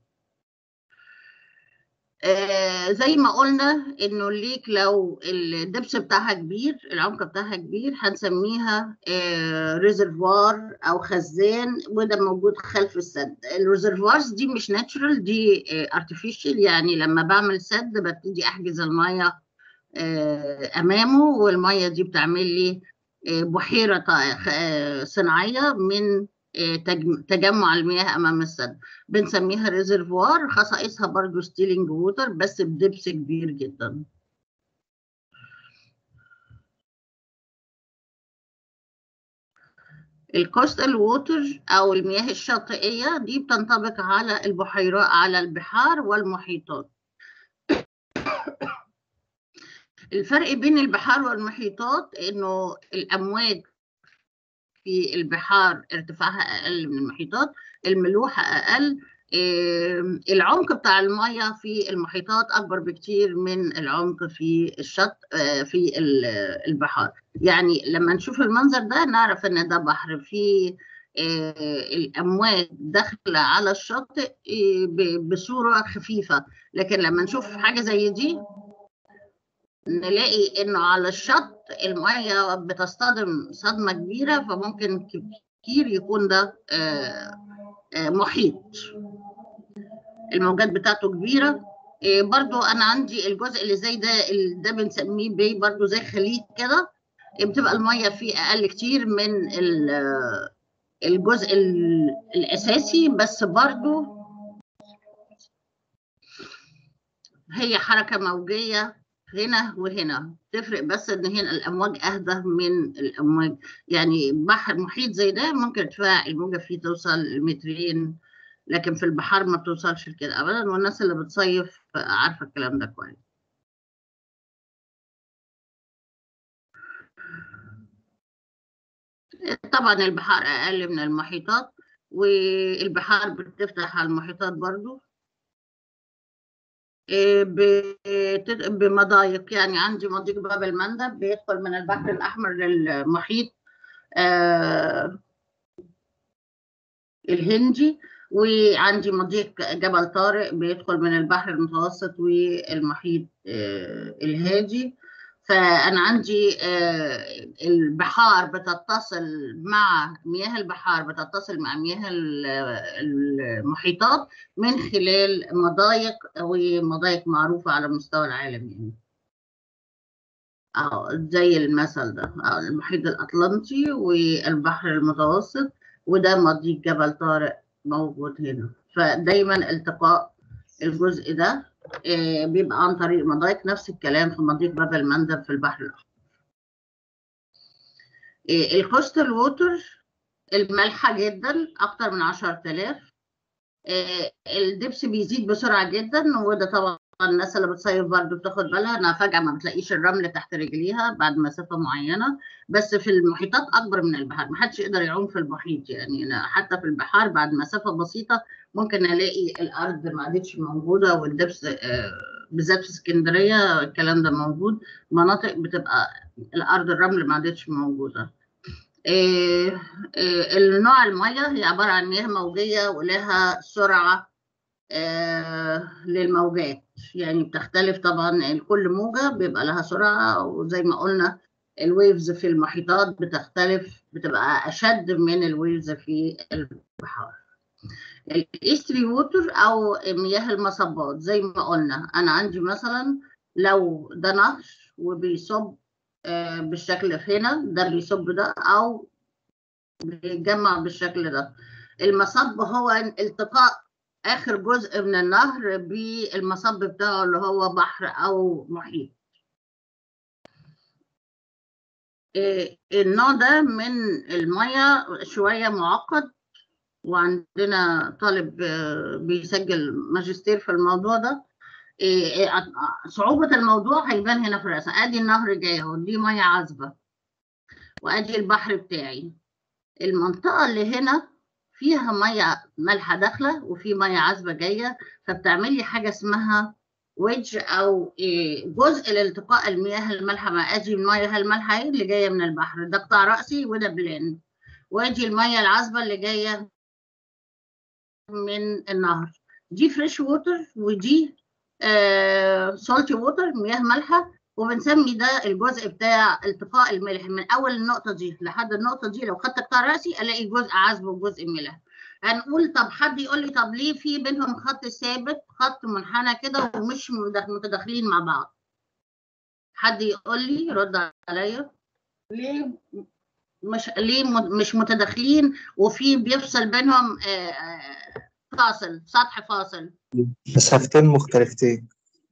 آه زي ما قلنا انه الليك لو الدبس بتاعها كبير العمق بتاعها كبير هنسميها آه ريزرفوار او خزان وده موجود خلف السد الريزرفوارز دي مش ناتشرال دي ارتفيشال يعني لما بعمل سد ببتدي احجز الميه آه امامه والميه دي بتعمل لي آه بحيره ط- آه صناعيه من آه، تج- تجمع المياه امام السد بنسميها ريزرفوار خصائصها برضو ستيلينج ووتر بس بدبس كبير جدا الكوستال ووتر او المياه الشاطئيه دي بتنطبق على البحيرات على البحار والمحيطات الفرق بين البحار والمحيطات انه الامواج في البحار ارتفاعها اقل من المحيطات الملوحه اقل آم، العمق بتاع الميه في المحيطات اكبر بكتير من العمق في الشط آه، في ال- البحار يعني لما نشوف المنظر ده نعرف ان ده بحر فيه آه، الامواج داخله على الشاطئ آه، ب- بصوره خفيفه لكن لما نشوف حاجه زي دي نلاقي انه على الشط الميه بتصطدم صدمه كبيره فممكن كتير يكون ده آه، آه، محيط الموجات بتاعته كبيره آه، برضو انا عندي الجزء اللي زي ده ال- ده بنسميه بي برضو زي خليج كده آه، بتبقى الميه فيه اقل كتير من ال- آه، الجزء ال- الاساسي بس برضو هي حركه موجيه هنا وهنا تفرق بس ان هنا الامواج اهدى من الامواج يعني بحر محيط زي ده ممكن ارتفاع الموجه فيه توصل لمترين لكن في البحر ما بتوصلش لكده ابدا والناس اللي بتصيف عارفه الكلام ده كويس طبعا البحار اقل من المحيطات والبحار بتفتح على المحيطات برضو إيه بت- بمضايق يعني عندي مضيق باب المندب بيدخل من البحر الأحمر للمحيط آه الهندي وعندي مضيق جبل طارق بيدخل من البحر المتوسط والمحيط آه الهادي فأنا عندي آه البحار بتتصل مع مياه البحار بتتصل مع مياه ال- المحيطات من خلال مضايق ومضايق معروفة على مستوى العالم يعني اه زي المثل ده آه، المحيط الأطلنطي والبحر المتوسط وده مضيق جبل طارق موجود هنا فدايما التقاء الجزء ده آه، بيبقى عن طريق مضايق نفس الكلام في مضيق باب المندب في البحر الأحمر آه، الكوستال ووتر المالحة جدا أكتر من 10000 آه، الدبس بيزيد بسرعة جدا وده طبعا الناس اللي بتصيف برضه بتاخد بالها انها فجأة ما بتلاقيش الرمل تحت رجليها بعد مسافة معينة بس في المحيطات أكبر من البحر ما حدش يقدر يعوم في المحيط يعني أنا حتى في البحار بعد مسافة بسيطة ممكن ألاقي الأرض ما عادتش موجودة والدبس آه، بالذات في اسكندرية الكلام ده موجود مناطق بتبقى الأرض الرمل ما عادتش موجودة إيه إيه النوع المية هي عبارة عن مياه موجية ولها سرعة آه، للموجات يعني بتختلف طبعا كل موجة بيبقى لها سرعة وزي ما قلنا الويفز في المحيطات بتختلف بتبقى أشد من الويفز في البحار الايستري ووتر أو مياه المصبات زي ما قلنا أنا عندي مثلا لو ده نهر وبيصب آه، بالشكل هنا ده بيصب ده أو بيتجمع بالشكل ده المصب هو التقاء آخر جزء من النهر بالمصب بتاعه اللي هو بحر أو محيط إيه، النوع ده من المية شوية معقد وعندنا طالب آه، بيسجل ماجستير في الموضوع ده إيه، إيه، ع- صعوبة الموضوع هيبان هنا في الرسم ادي النهر جاي اهو دي مية عذبة وادي البحر بتاعي المنطقة اللي هنا فيها مية مالحة داخلة وفي مية عذبة جاية فبتعمل لي حاجة اسمها ويدج أو إيه، جزء لالتقاء المياه المالحة مع أجي المياه المالحة إيه اللي جاية من البحر ده قطاع رأسي وده بلان وأجي المية العذبة اللي جاية من النهر دي فريش ووتر ودي سولتي ووتر مياه مالحة وبنسمي ده الجزء بتاع التقاء الملح من اول النقطه دي لحد النقطه دي لو خدت قطاع راسي الاقي جزء عذب وجزء ملح هنقول طب حد يقول لي طب ليه في بينهم خط ثابت خط منحنى كده ومش مدخ- متداخلين مع بعض حد يقول لي يرد عليا ليه مش ليه م- مش متداخلين وفي بيفصل بينهم آه، آه، فاصل سطح فاصل مسافتين مختلفتين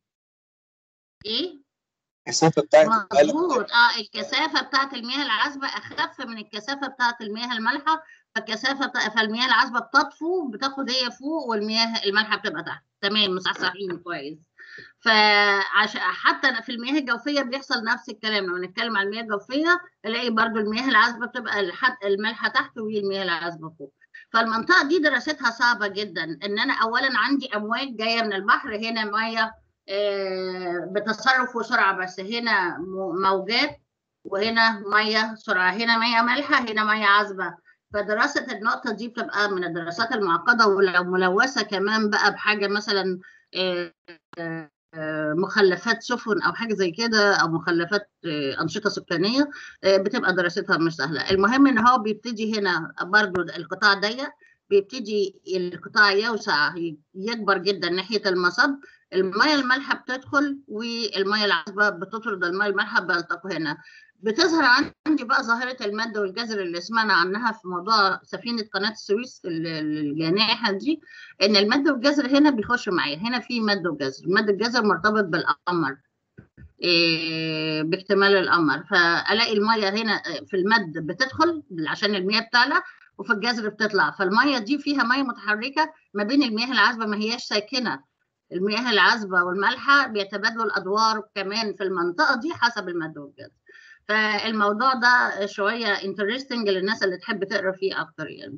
ايه المسافة بتاعت القلب مظبوط اه الكثافه بتاعت المياه العذبه اخف من الكثافه بتاعت المياه المالحه فالكثافه بتاع فالمياه العذبه بتطفو بتاخد هي فوق والمياه المالحه بتبقى تحت تمام مصحصحين كويس فعشان حتى في المياه الجوفيه بيحصل نفس الكلام لما نتكلم عن المياه الجوفيه الاقي برضو المياه العذبه بتبقى الحد المالحه تحت والمياه العذبه فوق فالمنطقه دي دراستها صعبه جدا ان انا اولا عندي امواج جايه من البحر هنا ميه آه، بتصرف وسرعه بس هنا م- موجات وهنا ميه سرعه هنا ميه مالحه هنا ميه عذبه فدراسه النقطه دي بتبقى من الدراسات المعقده ولو ملوثه كمان بقى بحاجه مثلا آه، آه، آه، مخلفات سفن او حاجه زي كده او مخلفات آه، انشطه سكانيه آه، بتبقى دراستها مش سهله المهم ان هو بيبتدي هنا برضو القطاع ضيق بيبتدي القطاع يوسع يكبر جدا ناحيه المصب الميه المالحه بتدخل والميه العذبه بتطرد الميه المالحه بيلتقوا هنا بتظهر عندي بقى ظاهره المد والجزر اللي سمعنا عنها في موضوع سفينه قناه السويس ال- الجانحه دي ان المد والجزر هنا بيخشوا معايا هنا في مد وجزر مد الجزر مرتبط بالقمر إيه باكتمال القمر فالاقي الميه هنا في المد بتدخل عشان المياه بتعلى وفي الجزر بتطلع فالميه دي فيها ميه متحركه ما بين المياه العذبه ما هياش ساكنه المياه العذبه والمالحه بيتبادلوا الادوار كمان في المنطقه دي حسب المد والجزر فالموضوع ده شويه انترستنج للناس اللي تحب تقرا فيه اكتر يعني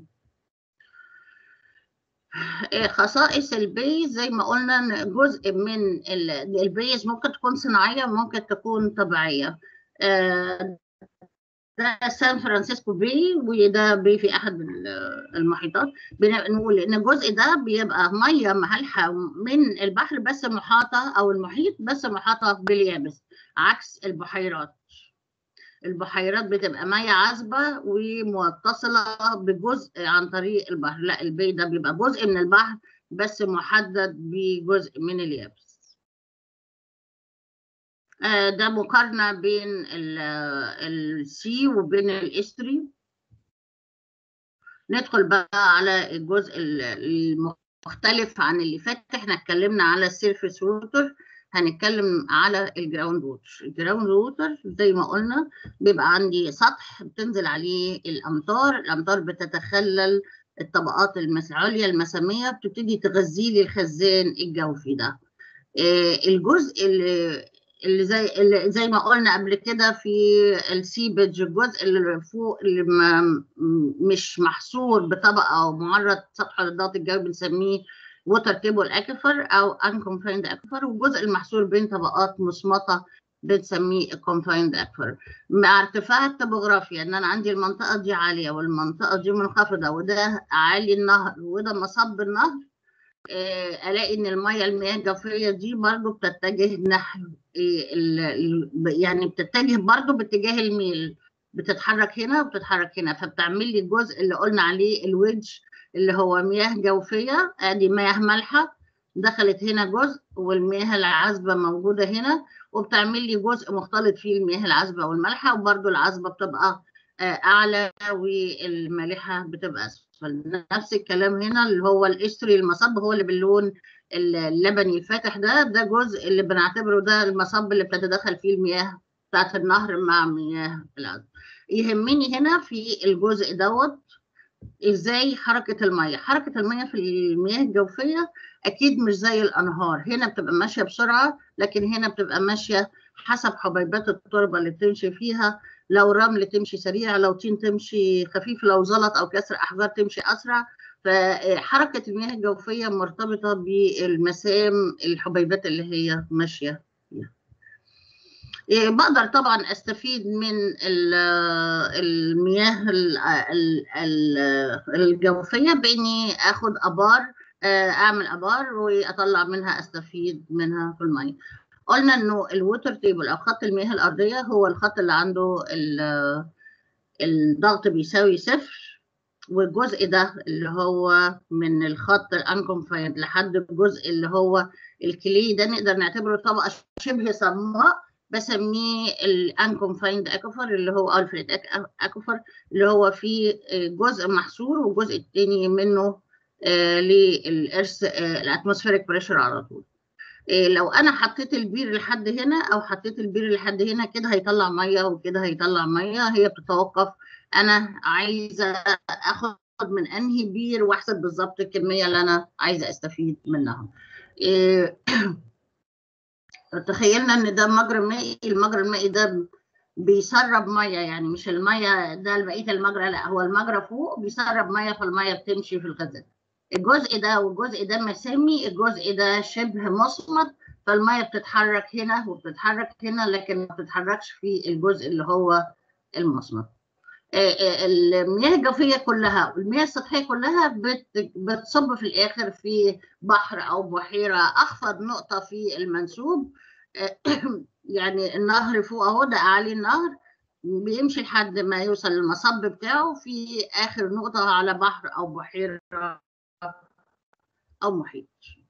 إيه خصائص البيز زي ما قلنا إن جزء من ال- البيز ممكن تكون صناعيه ممكن تكون طبيعيه آه، ده سان فرانسيسكو بي وده بي في احد ال- المحيطات بنقول ان الجزء ده بيبقى ميه مالحه من البحر بس محاطه او المحيط بس محاطه باليابس عكس البحيرات البحيرات بتبقى ميه عذبه ومتصله بجزء عن طريق البحر لا البي ده بيبقى جزء من البحر بس محدد بجزء من اليابس آه، ده مقارنه بين السي وبين الاستري ندخل بقى على الجزء ال- المختلف عن اللي فات احنا اتكلمنا على السيرفيس ووتر هنتكلم على الجراوند ووتر الجراوند ووتر زي ما قلنا بيبقى عندي سطح بتنزل عليه الامطار الامطار بتتخلل الطبقات المس- العليا المساميه بتبتدي تغذي لي الخزان الجوفي ده آه، الجزء اللي اللي زي اللي زي ما قلنا قبل كده في السيبج الجزء اللي فوق اللي ما م- مش محصور بطبقه او معرض سطح للضغط الجوي بنسميه ووتر تيبل اكيفر او انكونفايند اكيفر والجزء المحصور بين طبقات مصمطه بنسميه الكونفايند اكيفر مع ارتفاع الطبوغرافيا ان انا عندي المنطقه دي عاليه والمنطقه دي منخفضه وده عالي النهر وده مصب النهر آه، الاقي ان الميه المياه الجوفيه دي برضو بتتجه نحو آه، ال- ال- يعني بتتجه برضو باتجاه الميل بتتحرك هنا وبتتحرك هنا فبتعمل لي الجزء اللي قلنا عليه الويدج اللي هو مياه جوفيه ادي مياه مالحه دخلت هنا جزء والمياه العذبه موجوده هنا وبتعمل لي جزء مختلط فيه المياه العذبه والمالحه وبرضو العذبه بتبقى آه، اعلى والمالحه بتبقى اسفل نفس الكلام هنا اللي هو الاستري المصب هو اللي باللون اللبني الفاتح ده ده جزء اللي بنعتبره ده المصب اللي بتتدخل فيه المياه بتاعت النهر مع مياه العذب يهمني هنا في الجزء دوت ازاي حركه الميه حركه الميه في المياه الجوفيه اكيد مش زي الانهار هنا بتبقى ماشيه بسرعه لكن هنا بتبقى ماشيه حسب حبيبات التربه اللي بتمشي فيها لو رمل تمشي سريع لو طين تمشي خفيف لو زلط او كسر احجار تمشي اسرع فحركه المياه الجوفيه مرتبطه بالمسام الحبيبات اللي هي ماشيه فيها إيه، بقدر طبعا استفيد من ال- المياه ال- ال- ال- الجوفيه باني اخد ابار آه، اعمل ابار واطلع منها استفيد منها في الميه قلنا انه الووتر تيبل او خط المياه الارضيه هو الخط اللي عنده ال- الضغط بيساوي صفر والجزء ده اللي هو من الخط الانكونفايند لحد الجزء اللي هو الكلي ده نقدر نعتبره طبقه شبه صماء بسميه الانكونفايند اكوفر اللي هو الفريد اكوفر اللي هو فيه جزء محصور والجزء الثاني منه آه، للارث الاتموسفيريك بريشر على طول إيه لو انا حطيت البير لحد هنا او حطيت البير لحد هنا كده هيطلع ميه وكده هيطلع ميه هي بتتوقف انا عايزه اخد من انهي بير واحسب بالظبط الكميه اللي انا عايزه استفيد منها إيه تخيلنا ان ده مجرى مائي المجرى المائي ده بيسرب ميه يعني مش الميه ده بقيه المجرى لا هو المجرى فوق بيسرب ميه فالميه بتمشي في الغازات الجزء ده والجزء ده مسامي الجزء ده شبه مصمت فالميه بتتحرك هنا وبتتحرك هنا لكن ما بتتحركش في الجزء اللي هو المصمت المياه الجوفيه كلها والمياه السطحيه كلها بت- بتصب في الاخر في بحر او بحيره اخفض نقطه في المنسوب يعني النهر فوق اهو ده اعلى النهر بيمشي لحد ما يوصل للمصب بتاعه في اخر نقطه على بحر او بحيره او محيط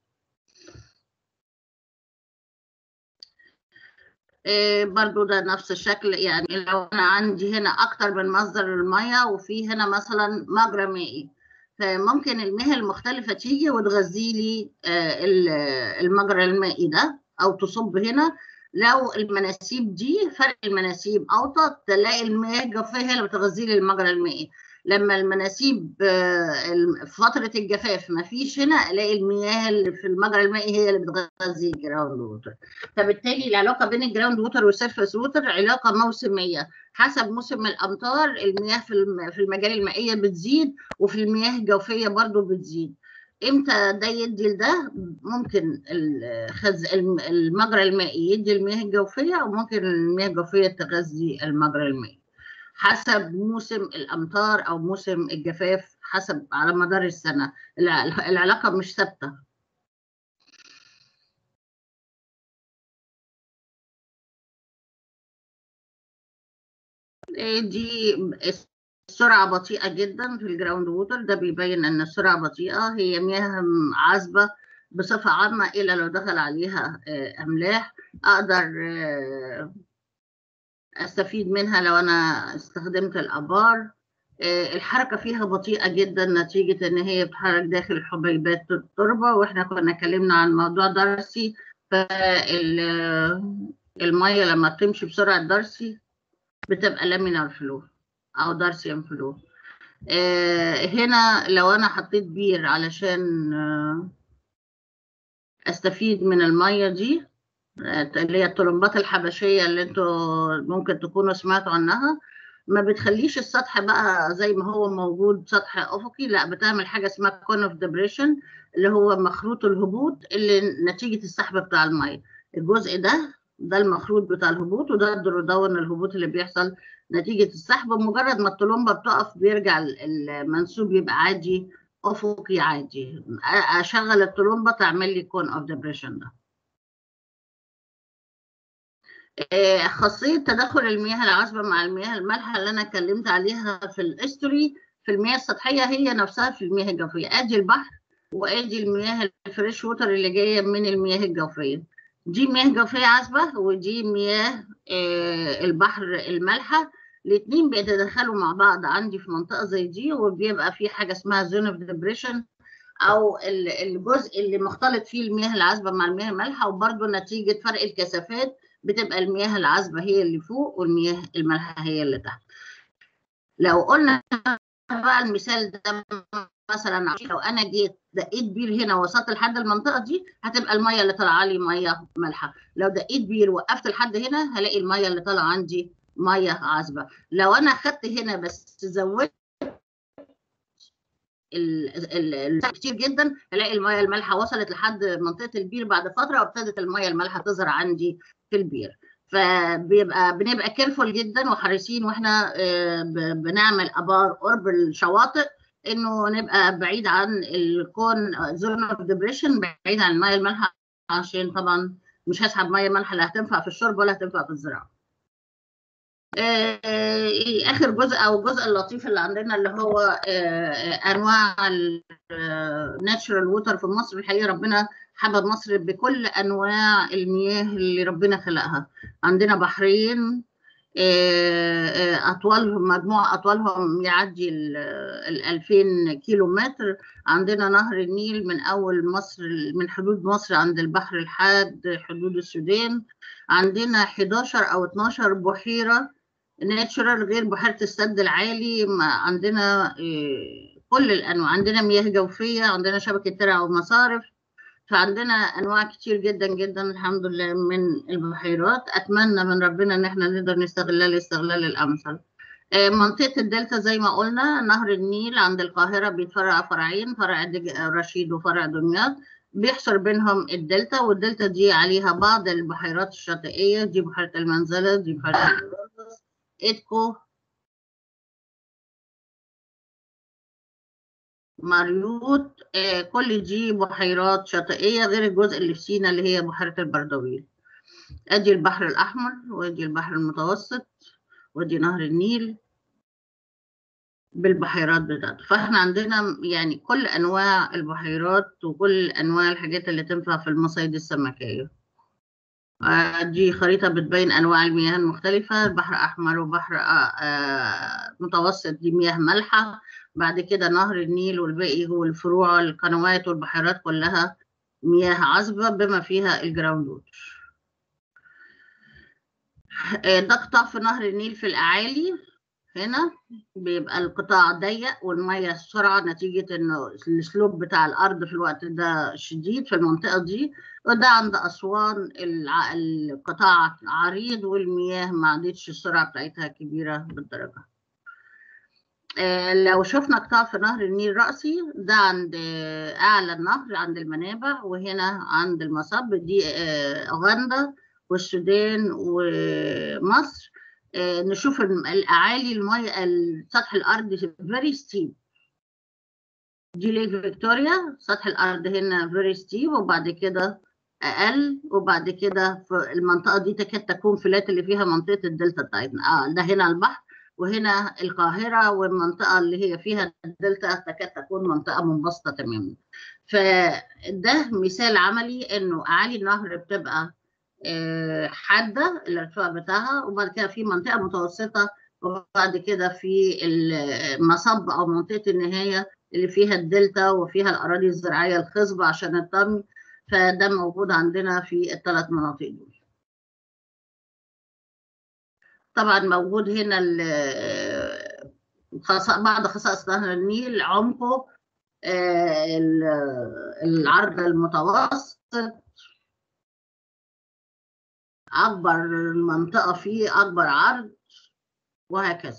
إيه برضو ده نفس الشكل يعني لو انا عندي هنا اكتر من مصدر المية وفي هنا مثلا مجرى مائي فممكن المياه المختلفة تيجي وتغذي لي آه، ال- المجرى المائي ده او تصب هنا لو المناسيب دي فرق المناسيب اوطى تلاقي المياه الجوفية هي اللي بتغذي لي المجرى المائي لما المناسيب آه، الم- في فترة الجفاف ما فيش هنا الاقي المياه اللي في المجرى المائي هي اللي بتغذي الجراوند ووتر فبالتالي العلاقه بين الجراوند ووتر والسيرفيس ووتر علاقه موسميه حسب موسم الامطار المياه في الم- في المجاري المائيه بتزيد وفي المياه الجوفيه برضو بتزيد امتى ده يدي لده ممكن الخز... الم- المجرى المائي يدي المياه الجوفيه وممكن المياه الجوفيه تغذي المجرى المائي حسب موسم الامطار او موسم الجفاف حسب على مدار السنه الع- العلاقه مش ثابته دي السرعة بطيئة جدا في الجراوند ووتر ده بيبين ان السرعة بطيئة هي مياه عذبة بصفة عامة إلا لو دخل عليها آه، أملاح أقدر آه، أستفيد منها لو أنا استخدمت الآبار آه، الحركة فيها بطيئة جدا نتيجة إن هي بتتحرك داخل حبيبات التربة وإحنا كنا اتكلمنا عن موضوع دارسي فالمية لما بتمشي بسرعة دارسي بتبقى لامينار فلو او دارسيان فلو آه هنا لو انا حطيت بير علشان آه استفيد من الميه دي آه، اللي هي الطلمبات الحبشيه اللي انتوا ممكن تكونوا سمعتوا عنها ما بتخليش السطح بقى زي ما هو موجود سطح افقي لا بتعمل حاجه اسمها كون اوف ديبريشن اللي هو مخروط الهبوط اللي نتيجه السحب بتاع الميه الجزء ده ده المخروط بتاع الهبوط وده الدوران الهبوط اللي بيحصل نتيجة السحب مجرد ما الطلمبة بتقف بيرجع ال- المنسوب يبقى عادي أفقي عادي أ- أشغل الطلمبة تعمل لي كون أوف ديبريشن ده آه، خاصية تدخل المياه العذبة مع المياه المالحة اللي أنا اتكلمت عليها في الهيستوري في المياه السطحية هي نفسها في المياه الجوفية أدي البحر وأدي المياه الفريش ووتر اللي جاية من المياه الجوفية دي مياه جوفية عذبة ودي مياه آه، البحر المالحة الاتنين بيتدخلوا مع بعض عندي في منطقة زي دي وبيبقى في حاجة اسمها زون اوف ديبريشن أو ال- الجزء اللي مختلط فيه المياه العذبة مع المياه المالحة وبرضه نتيجة فرق الكثافات بتبقى المياه العذبة هي اللي فوق والمياه المالحة هي اللي تحت لو قلنا بقى المثال ده مثلا لو انا جيت دقيت بير هنا وصلت لحد المنطقه دي هتبقى الميه اللي طالعه لي ميه مالحه لو دقيت بير وقفت لحد هنا هلاقي الميه اللي طالعه عندي ميه عذبه لو انا خدت هنا بس زودت ال- ال- ال- كتير جدا هلاقي الميه المالحه وصلت لحد منطقه البير بعد فتره وابتدت الميه المالحه تظهر عندي في البير فبيبقى بنبقى كيرفول جدا وحريصين واحنا آه، ب- بنعمل ابار قرب الشواطئ انه نبقى بعيد عن الكون زون اوف ديبريشن بعيد عن الميه المالحه عشان طبعا مش هسحب ميه مالحه لا هتنفع في الشرب ولا هتنفع في الزراعه. آه، آه، اخر جزء او الجزء اللطيف اللي عندنا اللي هو آه، آه، انواع الناتشرال ووتر في مصر الحقيقه ربنا حبب مصر بكل انواع المياه اللي ربنا خلقها عندنا بحرين آه، آه، اطوالهم مجموع اطوالهم يعدي ال 2000 كيلو متر عندنا نهر النيل من اول مصر من حدود مصر عند البحر لحد حدود السودان عندنا 11 او 12 بحيره ناتشورال غير بحيره السد العالي ما عندنا آه، كل الانواع عندنا مياه جوفيه عندنا شبكه ترع ومصارف فعندنا انواع كتير جدا جدا الحمد لله من البحيرات اتمنى من ربنا ان احنا نقدر نستغلها الاستغلال الامثل آه، منطقة الدلتا زي ما قلنا نهر النيل عند القاهرة بيتفرع فرعين فرع دج- رشيد وفرع دمياط بيحصر بينهم الدلتا والدلتا دي عليها بعض البحيرات الشاطئية دي بحيرة المنزلة دي بحيرة البرولوس، إيدكو مريوط آه، كل دي بحيرات شاطئية غير الجزء اللي في سينا اللي هي بحيرة البردويل ادي البحر الأحمر وادي البحر المتوسط وادي نهر النيل بالبحيرات بتاعته فاحنا عندنا يعني كل انواع البحيرات وكل انواع الحاجات اللي تنفع في المصايد السمكيه آه، دي خريطه بتبين انواع المياه المختلفه بحر احمر وبحر آه، آه، متوسط دي مياه مالحه بعد كده نهر النيل والباقي هو الفروع القنوات والبحيرات كلها مياه عذبه بما فيها الجراوند ووتر آه، ده قطاع في نهر النيل في الاعالي هنا بيبقى القطاع ضيق والميه سرعه نتيجه انه السلوب بتاع الارض في الوقت ده شديد في المنطقه دي وده عند اسوان الع- القطاع عريض والمياه ما عادتش السرعه بتاعتها كبيره بالدرجه آه، لو شفنا قطاع في نهر النيل رأسي ده عند آه، أعلى النهر عند المنابع وهنا عند المصب دي آه، أوغندا والسودان ومصر آه، نشوف الم- الأعالي المية ال- سطح الأرض very steep دي ليك فيكتوريا سطح الأرض هنا very steep وبعد كده أقل وبعد كده في المنطقة دي تكاد تكون فلات اللي فيها منطقة الدلتا بتاعتنا آه ده هنا البحر وهنا القاهرة والمنطقة اللي هي فيها الدلتا تكاد تكون منطقة منبسطة تماما فده مثال عملي انه اعالي النهر بتبقى آه، حادة الارتفاع بتاعها وبعد كده في منطقة متوسطة وبعد كده في المصب او منطقة النهاية اللي فيها الدلتا وفيها الاراضي الزراعية الخصبة عشان الطمي فده موجود عندنا في الثلاث مناطق دول طبعا موجود هنا ال- خص- بعض خصائص نهر النيل عمقه آه، ال- العرض المتوسط أكبر منطقة فيه أكبر عرض وهكذا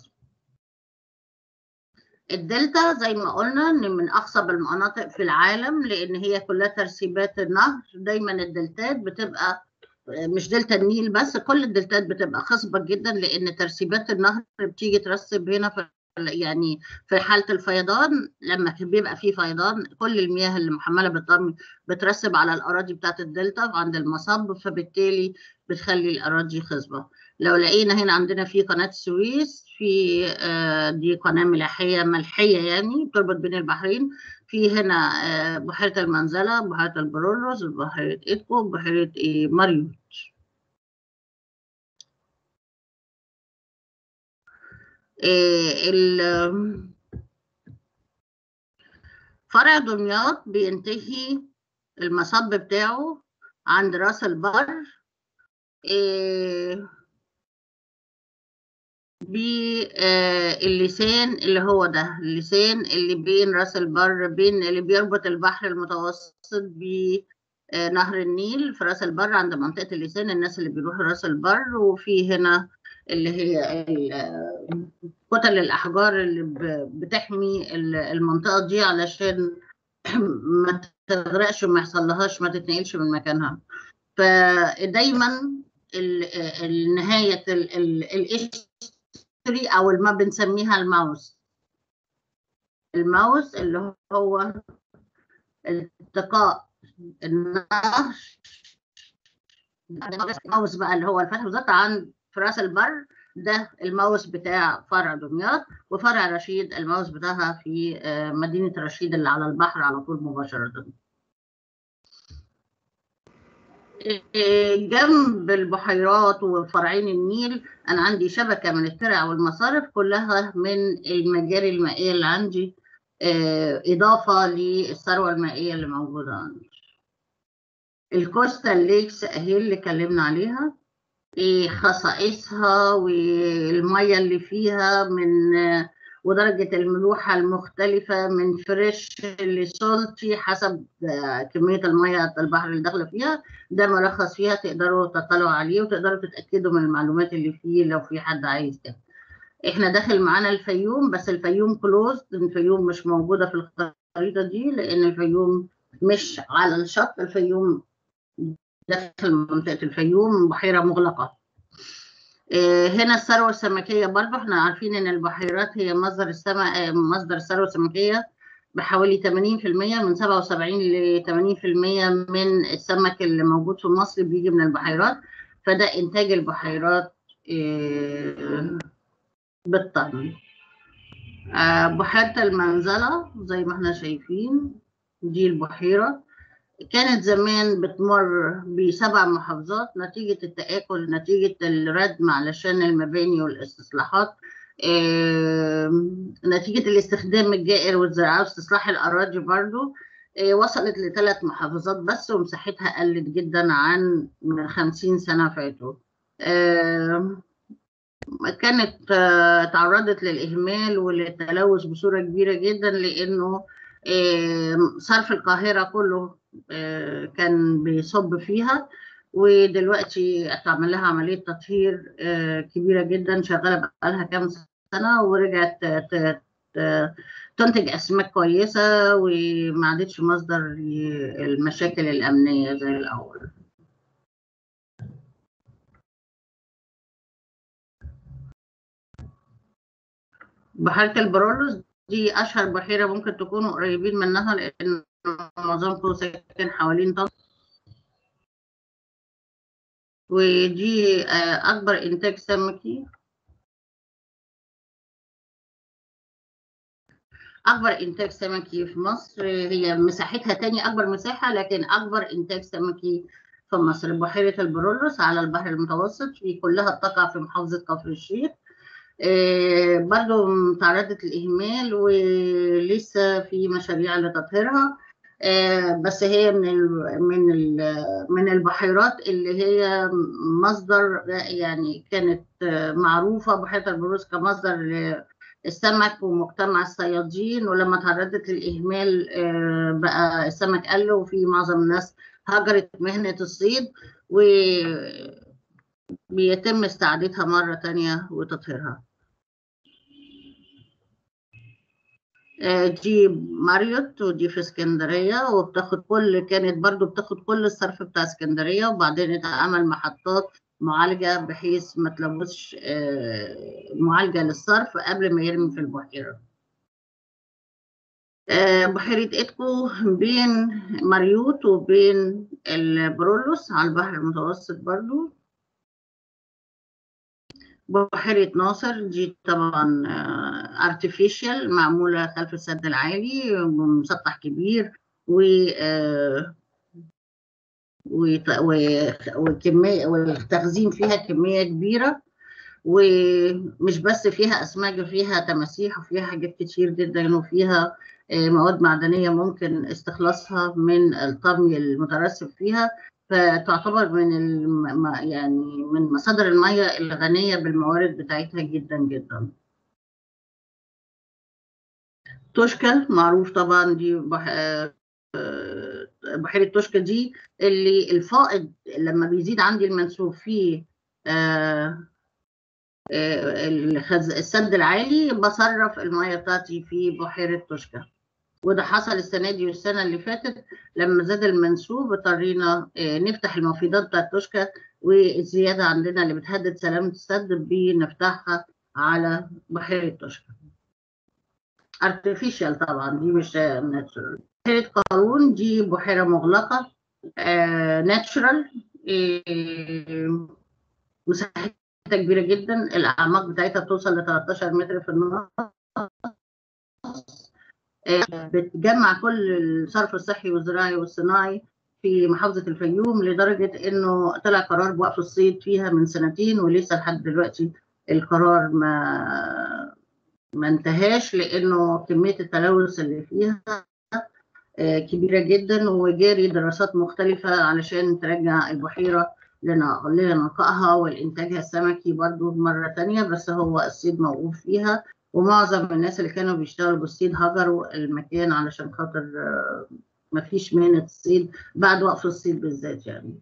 الدلتا زي ما قلنا إن من أخصب المناطق في العالم لأن هي كلها ترسيبات النهر دايما الدلتات بتبقى مش دلتا النيل بس كل الدلتات بتبقى خصبة جدا لأن ترسيبات النهر بتيجي ترسب هنا في يعني في حالة الفيضان لما بيبقى فيه فيضان كل المياه اللي محملة بالطمي بترسب على الأراضي بتاعت الدلتا عند المصب فبالتالي بتخلي الأراضي خصبة لو لقينا هنا عندنا في قناة السويس في آه، دي قناة ملاحية ملحية يعني بتربط بين البحرين في هنا آه، بحيرة المنزلة بحيرة البرولوس بحيرة إيدكو بحيرة إيه ماريوت إيه ال- فرع دمياط بينتهي المصب بتاعه عند راس البر إيه باللسان اللي هو ده اللسان اللي بين راس البر بين اللي بيربط البحر المتوسط بنهر النيل في راس البر عند منطقة اللسان الناس اللي بيروحوا راس البر وفي هنا اللي هي ال- كتل الأحجار اللي ب- بتحمي ال- المنطقة دي علشان ما تغرقش وما يحصلهاش ما تتنقلش من مكانها فدايما ال- ال- نهاية ال- ال- القشري أو ما بنسميها الماوس الماوس اللي هو التقاء النهر الماوس بقى اللي هو الفتح بالظبط عند في راس البر ده الماوس بتاع فرع دمياط وفرع رشيد الماوس بتاعها في آه، مدينة رشيد اللي على البحر على طول مباشرة جنب البحيرات وفرعين النيل أنا عندي شبكة من الترع والمصارف كلها من المجاري المائية اللي عندي آه، إضافة للثروة المائية اللي موجودة عندي الكوستال ليكس أهي اللي اتكلمنا عليها إيه خصائصها والمية اللي فيها من آه، ودرجة الملوحة المختلفة من فريش لسولتي حسب آه، كمية المياه البحر اللي داخلة فيها ده ملخص فيها تقدروا تطلعوا عليه وتقدروا تتأكدوا من المعلومات اللي فيه لو في حد عايز كده احنا داخل معانا الفيوم بس الفيوم كلوز الفيوم مش موجودة في الخريطة دي لأن الفيوم مش على الشط الفيوم داخل منطقة الفيوم بحيرة مغلقة آه، هنا الثروة السمكية برضه احنا عارفين ان البحيرات هي مصدر السمك مصدر الثروة السمكية بحوالي 80% من 77 ل 80% من السمك اللي موجود في مصر بيجي من البحيرات فده انتاج البحيرات آه، بالطن آه، بحيرة المنزلة زي ما احنا شايفين دي البحيرة كانت زمان بتمر بسبع محافظات نتيجة التآكل نتيجة الردم علشان المباني والاستصلاحات آم، نتيجة الاستخدام الجائر والزراعة واستصلاح الأراضي برضو آه، وصلت لثلاث محافظات بس ومساحتها قلت جدا عن من خمسين سنة فاتوا آم، كانت آه، تعرضت للإهمال وللتلوث بصورة كبيرة جدا لأنه آم، صرف القاهرة كله آه، كان بيصب فيها ودلوقتي اتعمل لها عملية تطهير آه، كبيرة جدا شغالة بقالها كام سنة ورجعت ت- ت- ت- تنتج أسماك كويسة وما عادتش مصدر للمشاكل الأمنية زي الأول بحيرة البرولوس دي أشهر بحيرة ممكن تكونوا قريبين منها لأن معظمكم ساكن حوالين طنطا ودي آه، أكبر إنتاج سمكي أكبر إنتاج سمكي في مصر هي مساحتها تاني أكبر مساحة لكن أكبر إنتاج سمكي في مصر بحيرة البرولوس على البحر المتوسط في كلها تقع في محافظة كفر الشيخ آه، برضو تعرضت للإهمال ولسه في مشاريع لتطهيرها آه، بس هي من ال من ال من البحيرات اللي هي مصدر يعني كانت آه، معروفة بحيرة البروس كمصدر للسمك ومجتمع الصيادين ولما تعرضت للإهمال آه، بقى السمك قل وفي معظم الناس هجرت مهنة الصيد وبيتم استعادتها مرة تانية وتطهيرها آه، دي ماريوت ودي في اسكندرية وبتاخد كل كانت برضو بتاخد كل الصرف بتاع اسكندرية وبعدين اتعمل محطات معالجة بحيث ما تلوثش آه، معالجة للصرف قبل ما يرمي في البحيرة آه، بحيرة إيدكو بين ماريوت وبين البرولوس على البحر المتوسط برضو بحيرة ناصر دي طبعا ارتفيشال معمولة خلف السد العالي مسطح كبير و آه، وت- و- وكمية والتخزين فيها كمية كبيرة ومش بس فيها أسماك فيها تماسيح وفيها حاجات كتير جدا وفيها آه، مواد معدنية ممكن استخلاصها من الطمي المترسب فيها فتعتبر من الم... يعني من مصادر المياه الغنية بالموارد بتاعتها جدا جدا توشكا معروف طبعا دي بح... آه، آه، بحيرة توشكا دي اللي الفائض لما بيزيد عندي المنسوب فيه آه، آه، الخز... السد العالي بصرف المياه بتاعتي في بحيرة توشكا وده حصل السنة دي والسنة اللي فاتت لما زاد المنسوب اضطرينا آه، نفتح المفيدات بتاعت توشكا والزيادة عندنا اللي بتهدد سلامة السد بنفتحها على بحيرة توشكا artificial طبعا دي مش ناتشورال بحيرة قارون دي بحيرة مغلقة ناتشورال مساحتها كبيرة جدا الأعماق بتاعتها بتوصل ل 13 متر في النص آه، بتجمع كل الصرف الصحي والزراعي والصناعي في محافظة الفيوم لدرجة إنه طلع قرار بوقف الصيد فيها من سنتين ولسه لحد دلوقتي القرار ما ما انتهاش لأنه كمية التلوث اللي فيها آه، كبيرة جدا وجاري دراسات مختلفة علشان ترجع البحيرة لنا- لنقائها والإنتاجها السمكي برضو مرة تانية بس هو الصيد موقوف فيها ومعظم الناس اللي كانوا بيشتغلوا بالصيد هجروا المكان علشان خاطر آه، مفيش مهنة الصيد بعد وقف الصيد بالذات يعني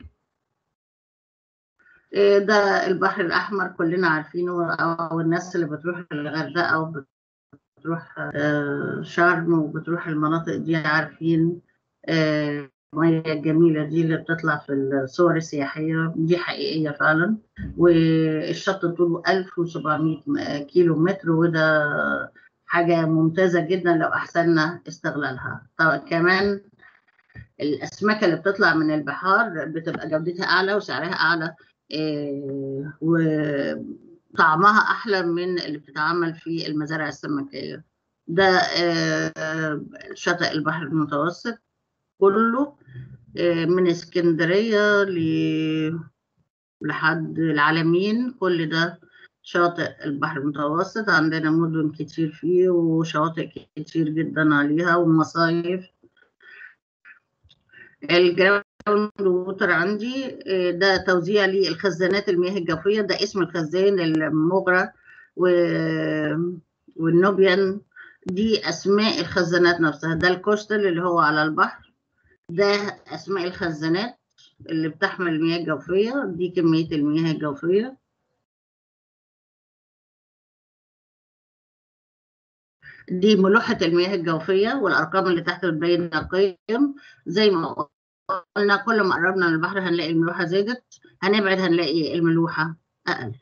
إيه ده البحر الأحمر كلنا عارفينه أو الناس اللي بتروح الغردقة أو بتروح آه، شرم وبتروح المناطق دي عارفين آه، المية الجميلة دي اللي بتطلع في الصور السياحية دي حقيقية فعلا والشط طوله 1700 كيلو متر وده حاجة ممتازة جدا لو أحسننا استغلالها طبعا كمان الأسماك اللي بتطلع من البحار بتبقى جودتها أعلى وسعرها أعلى إيه، وطعمها أحلى من اللي بتتعمل في المزارع السمكية ده آه، شاطئ البحر المتوسط كله آه، من اسكندرية ل- لحد العالمين كل ده شاطئ البحر المتوسط عندنا مدن كتير فيه وشواطئ كتير جدا عليها ومصايف الجراوند ووتر عندي آه، ده توزيع للخزانات المياه الجوفية ده اسم الخزان المغرى و- والنوبيان دي أسماء الخزانات نفسها ده الكوستل اللي هو على البحر ده أسماء الخزانات اللي بتحمل المياه الجوفية دي كمية المياه الجوفية دي ملوحة المياه الجوفية والأرقام اللي تحت بتبين القيم زي ما قلنا كل ما قربنا من البحر هنلاقي الملوحة زادت هنبعد هنلاقي الملوحة أقل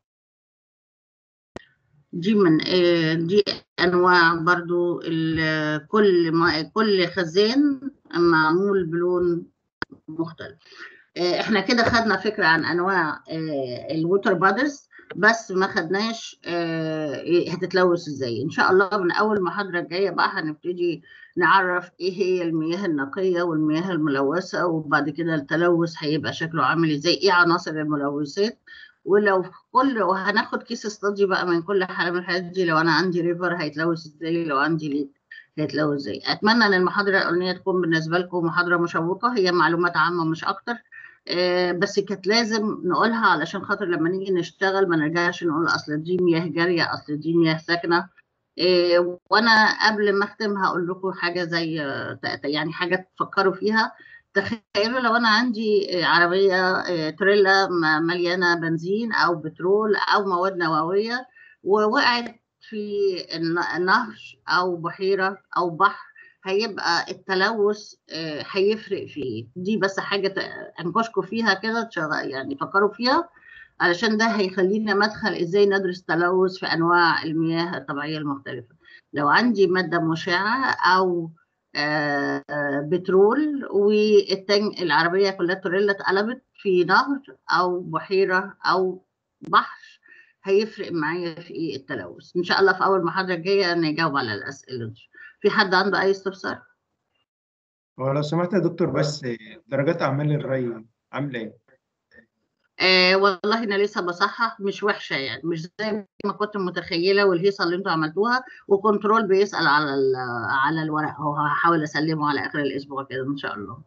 دي من آه، دي أنواع برضو ال- كل ما كل خزان معمول بلون مختلف آه، احنا كده خدنا فكرة عن أنواع الووتر بادرز بس ما خدناش آه، إيه هتتلوث ازاي ان شاء الله من اول محاضرة الجاية بقى هنبتدي نعرف ايه هي المياه النقية والمياه الملوثة وبعد كده التلوث هيبقى شكله عامل ازاي ايه عناصر الملوثات ولو كل وهناخد كيس استادي بقى من كل حالة من الحالات دي لو انا عندي ريفر هيتلوث ازاي لو عندي ليك هيتلوث ازاي اتمنى ان المحاضرة الاولانية تكون بالنسبة لكم محاضرة مشوقة هي معلومات عامة مش اكتر آه، بس كانت لازم نقولها علشان خاطر لما نيجي نشتغل ما نرجعش نقول اصل دي مياه جاريه اصل دي مياه ساكنه آه، وانا قبل ما اختم هقول لكم حاجه زي آه، ت- يعني حاجه تفكروا فيها تخيلوا لو انا عندي آه، عربيه آه، تريلا م- مليانه بنزين او بترول او مواد نوويه ووقعت في الن- نهر او بحيره او بحر هيبقى التلوث آه، هيفرق في ايه دي بس حاجه ت- انكشكوا فيها كده تشغ- يعني فكروا فيها علشان ده هيخلينا مدخل ازاي ندرس تلوث في انواع المياه الطبيعيه المختلفه لو عندي ماده مشعه او آه، آه، بترول والتانك العربيه كلها توريلا اتقلبت في نهر او بحيره او بحر هيفرق معايا في ايه التلوث ان شاء الله في اول محاضره الجايه نجاوب على الاسئله دي في حد عنده اي استفسار ولو سمحت يا دكتور بس درجات أعمال الري عاملة إيه؟ آه والله انا لسه بصحح مش وحشه يعني مش زي ما كنت متخيله والهيصه اللي انتوا عملتوها وكنترول بيسال على ال- على الورق اهو هحاول اسلمه على اخر الاسبوع كده ان شاء الله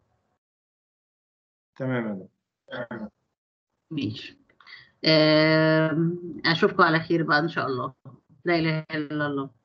تمام يا دكتور ماشي آه اشوفكم على خير بقى ان شاء الله لا اله الا الله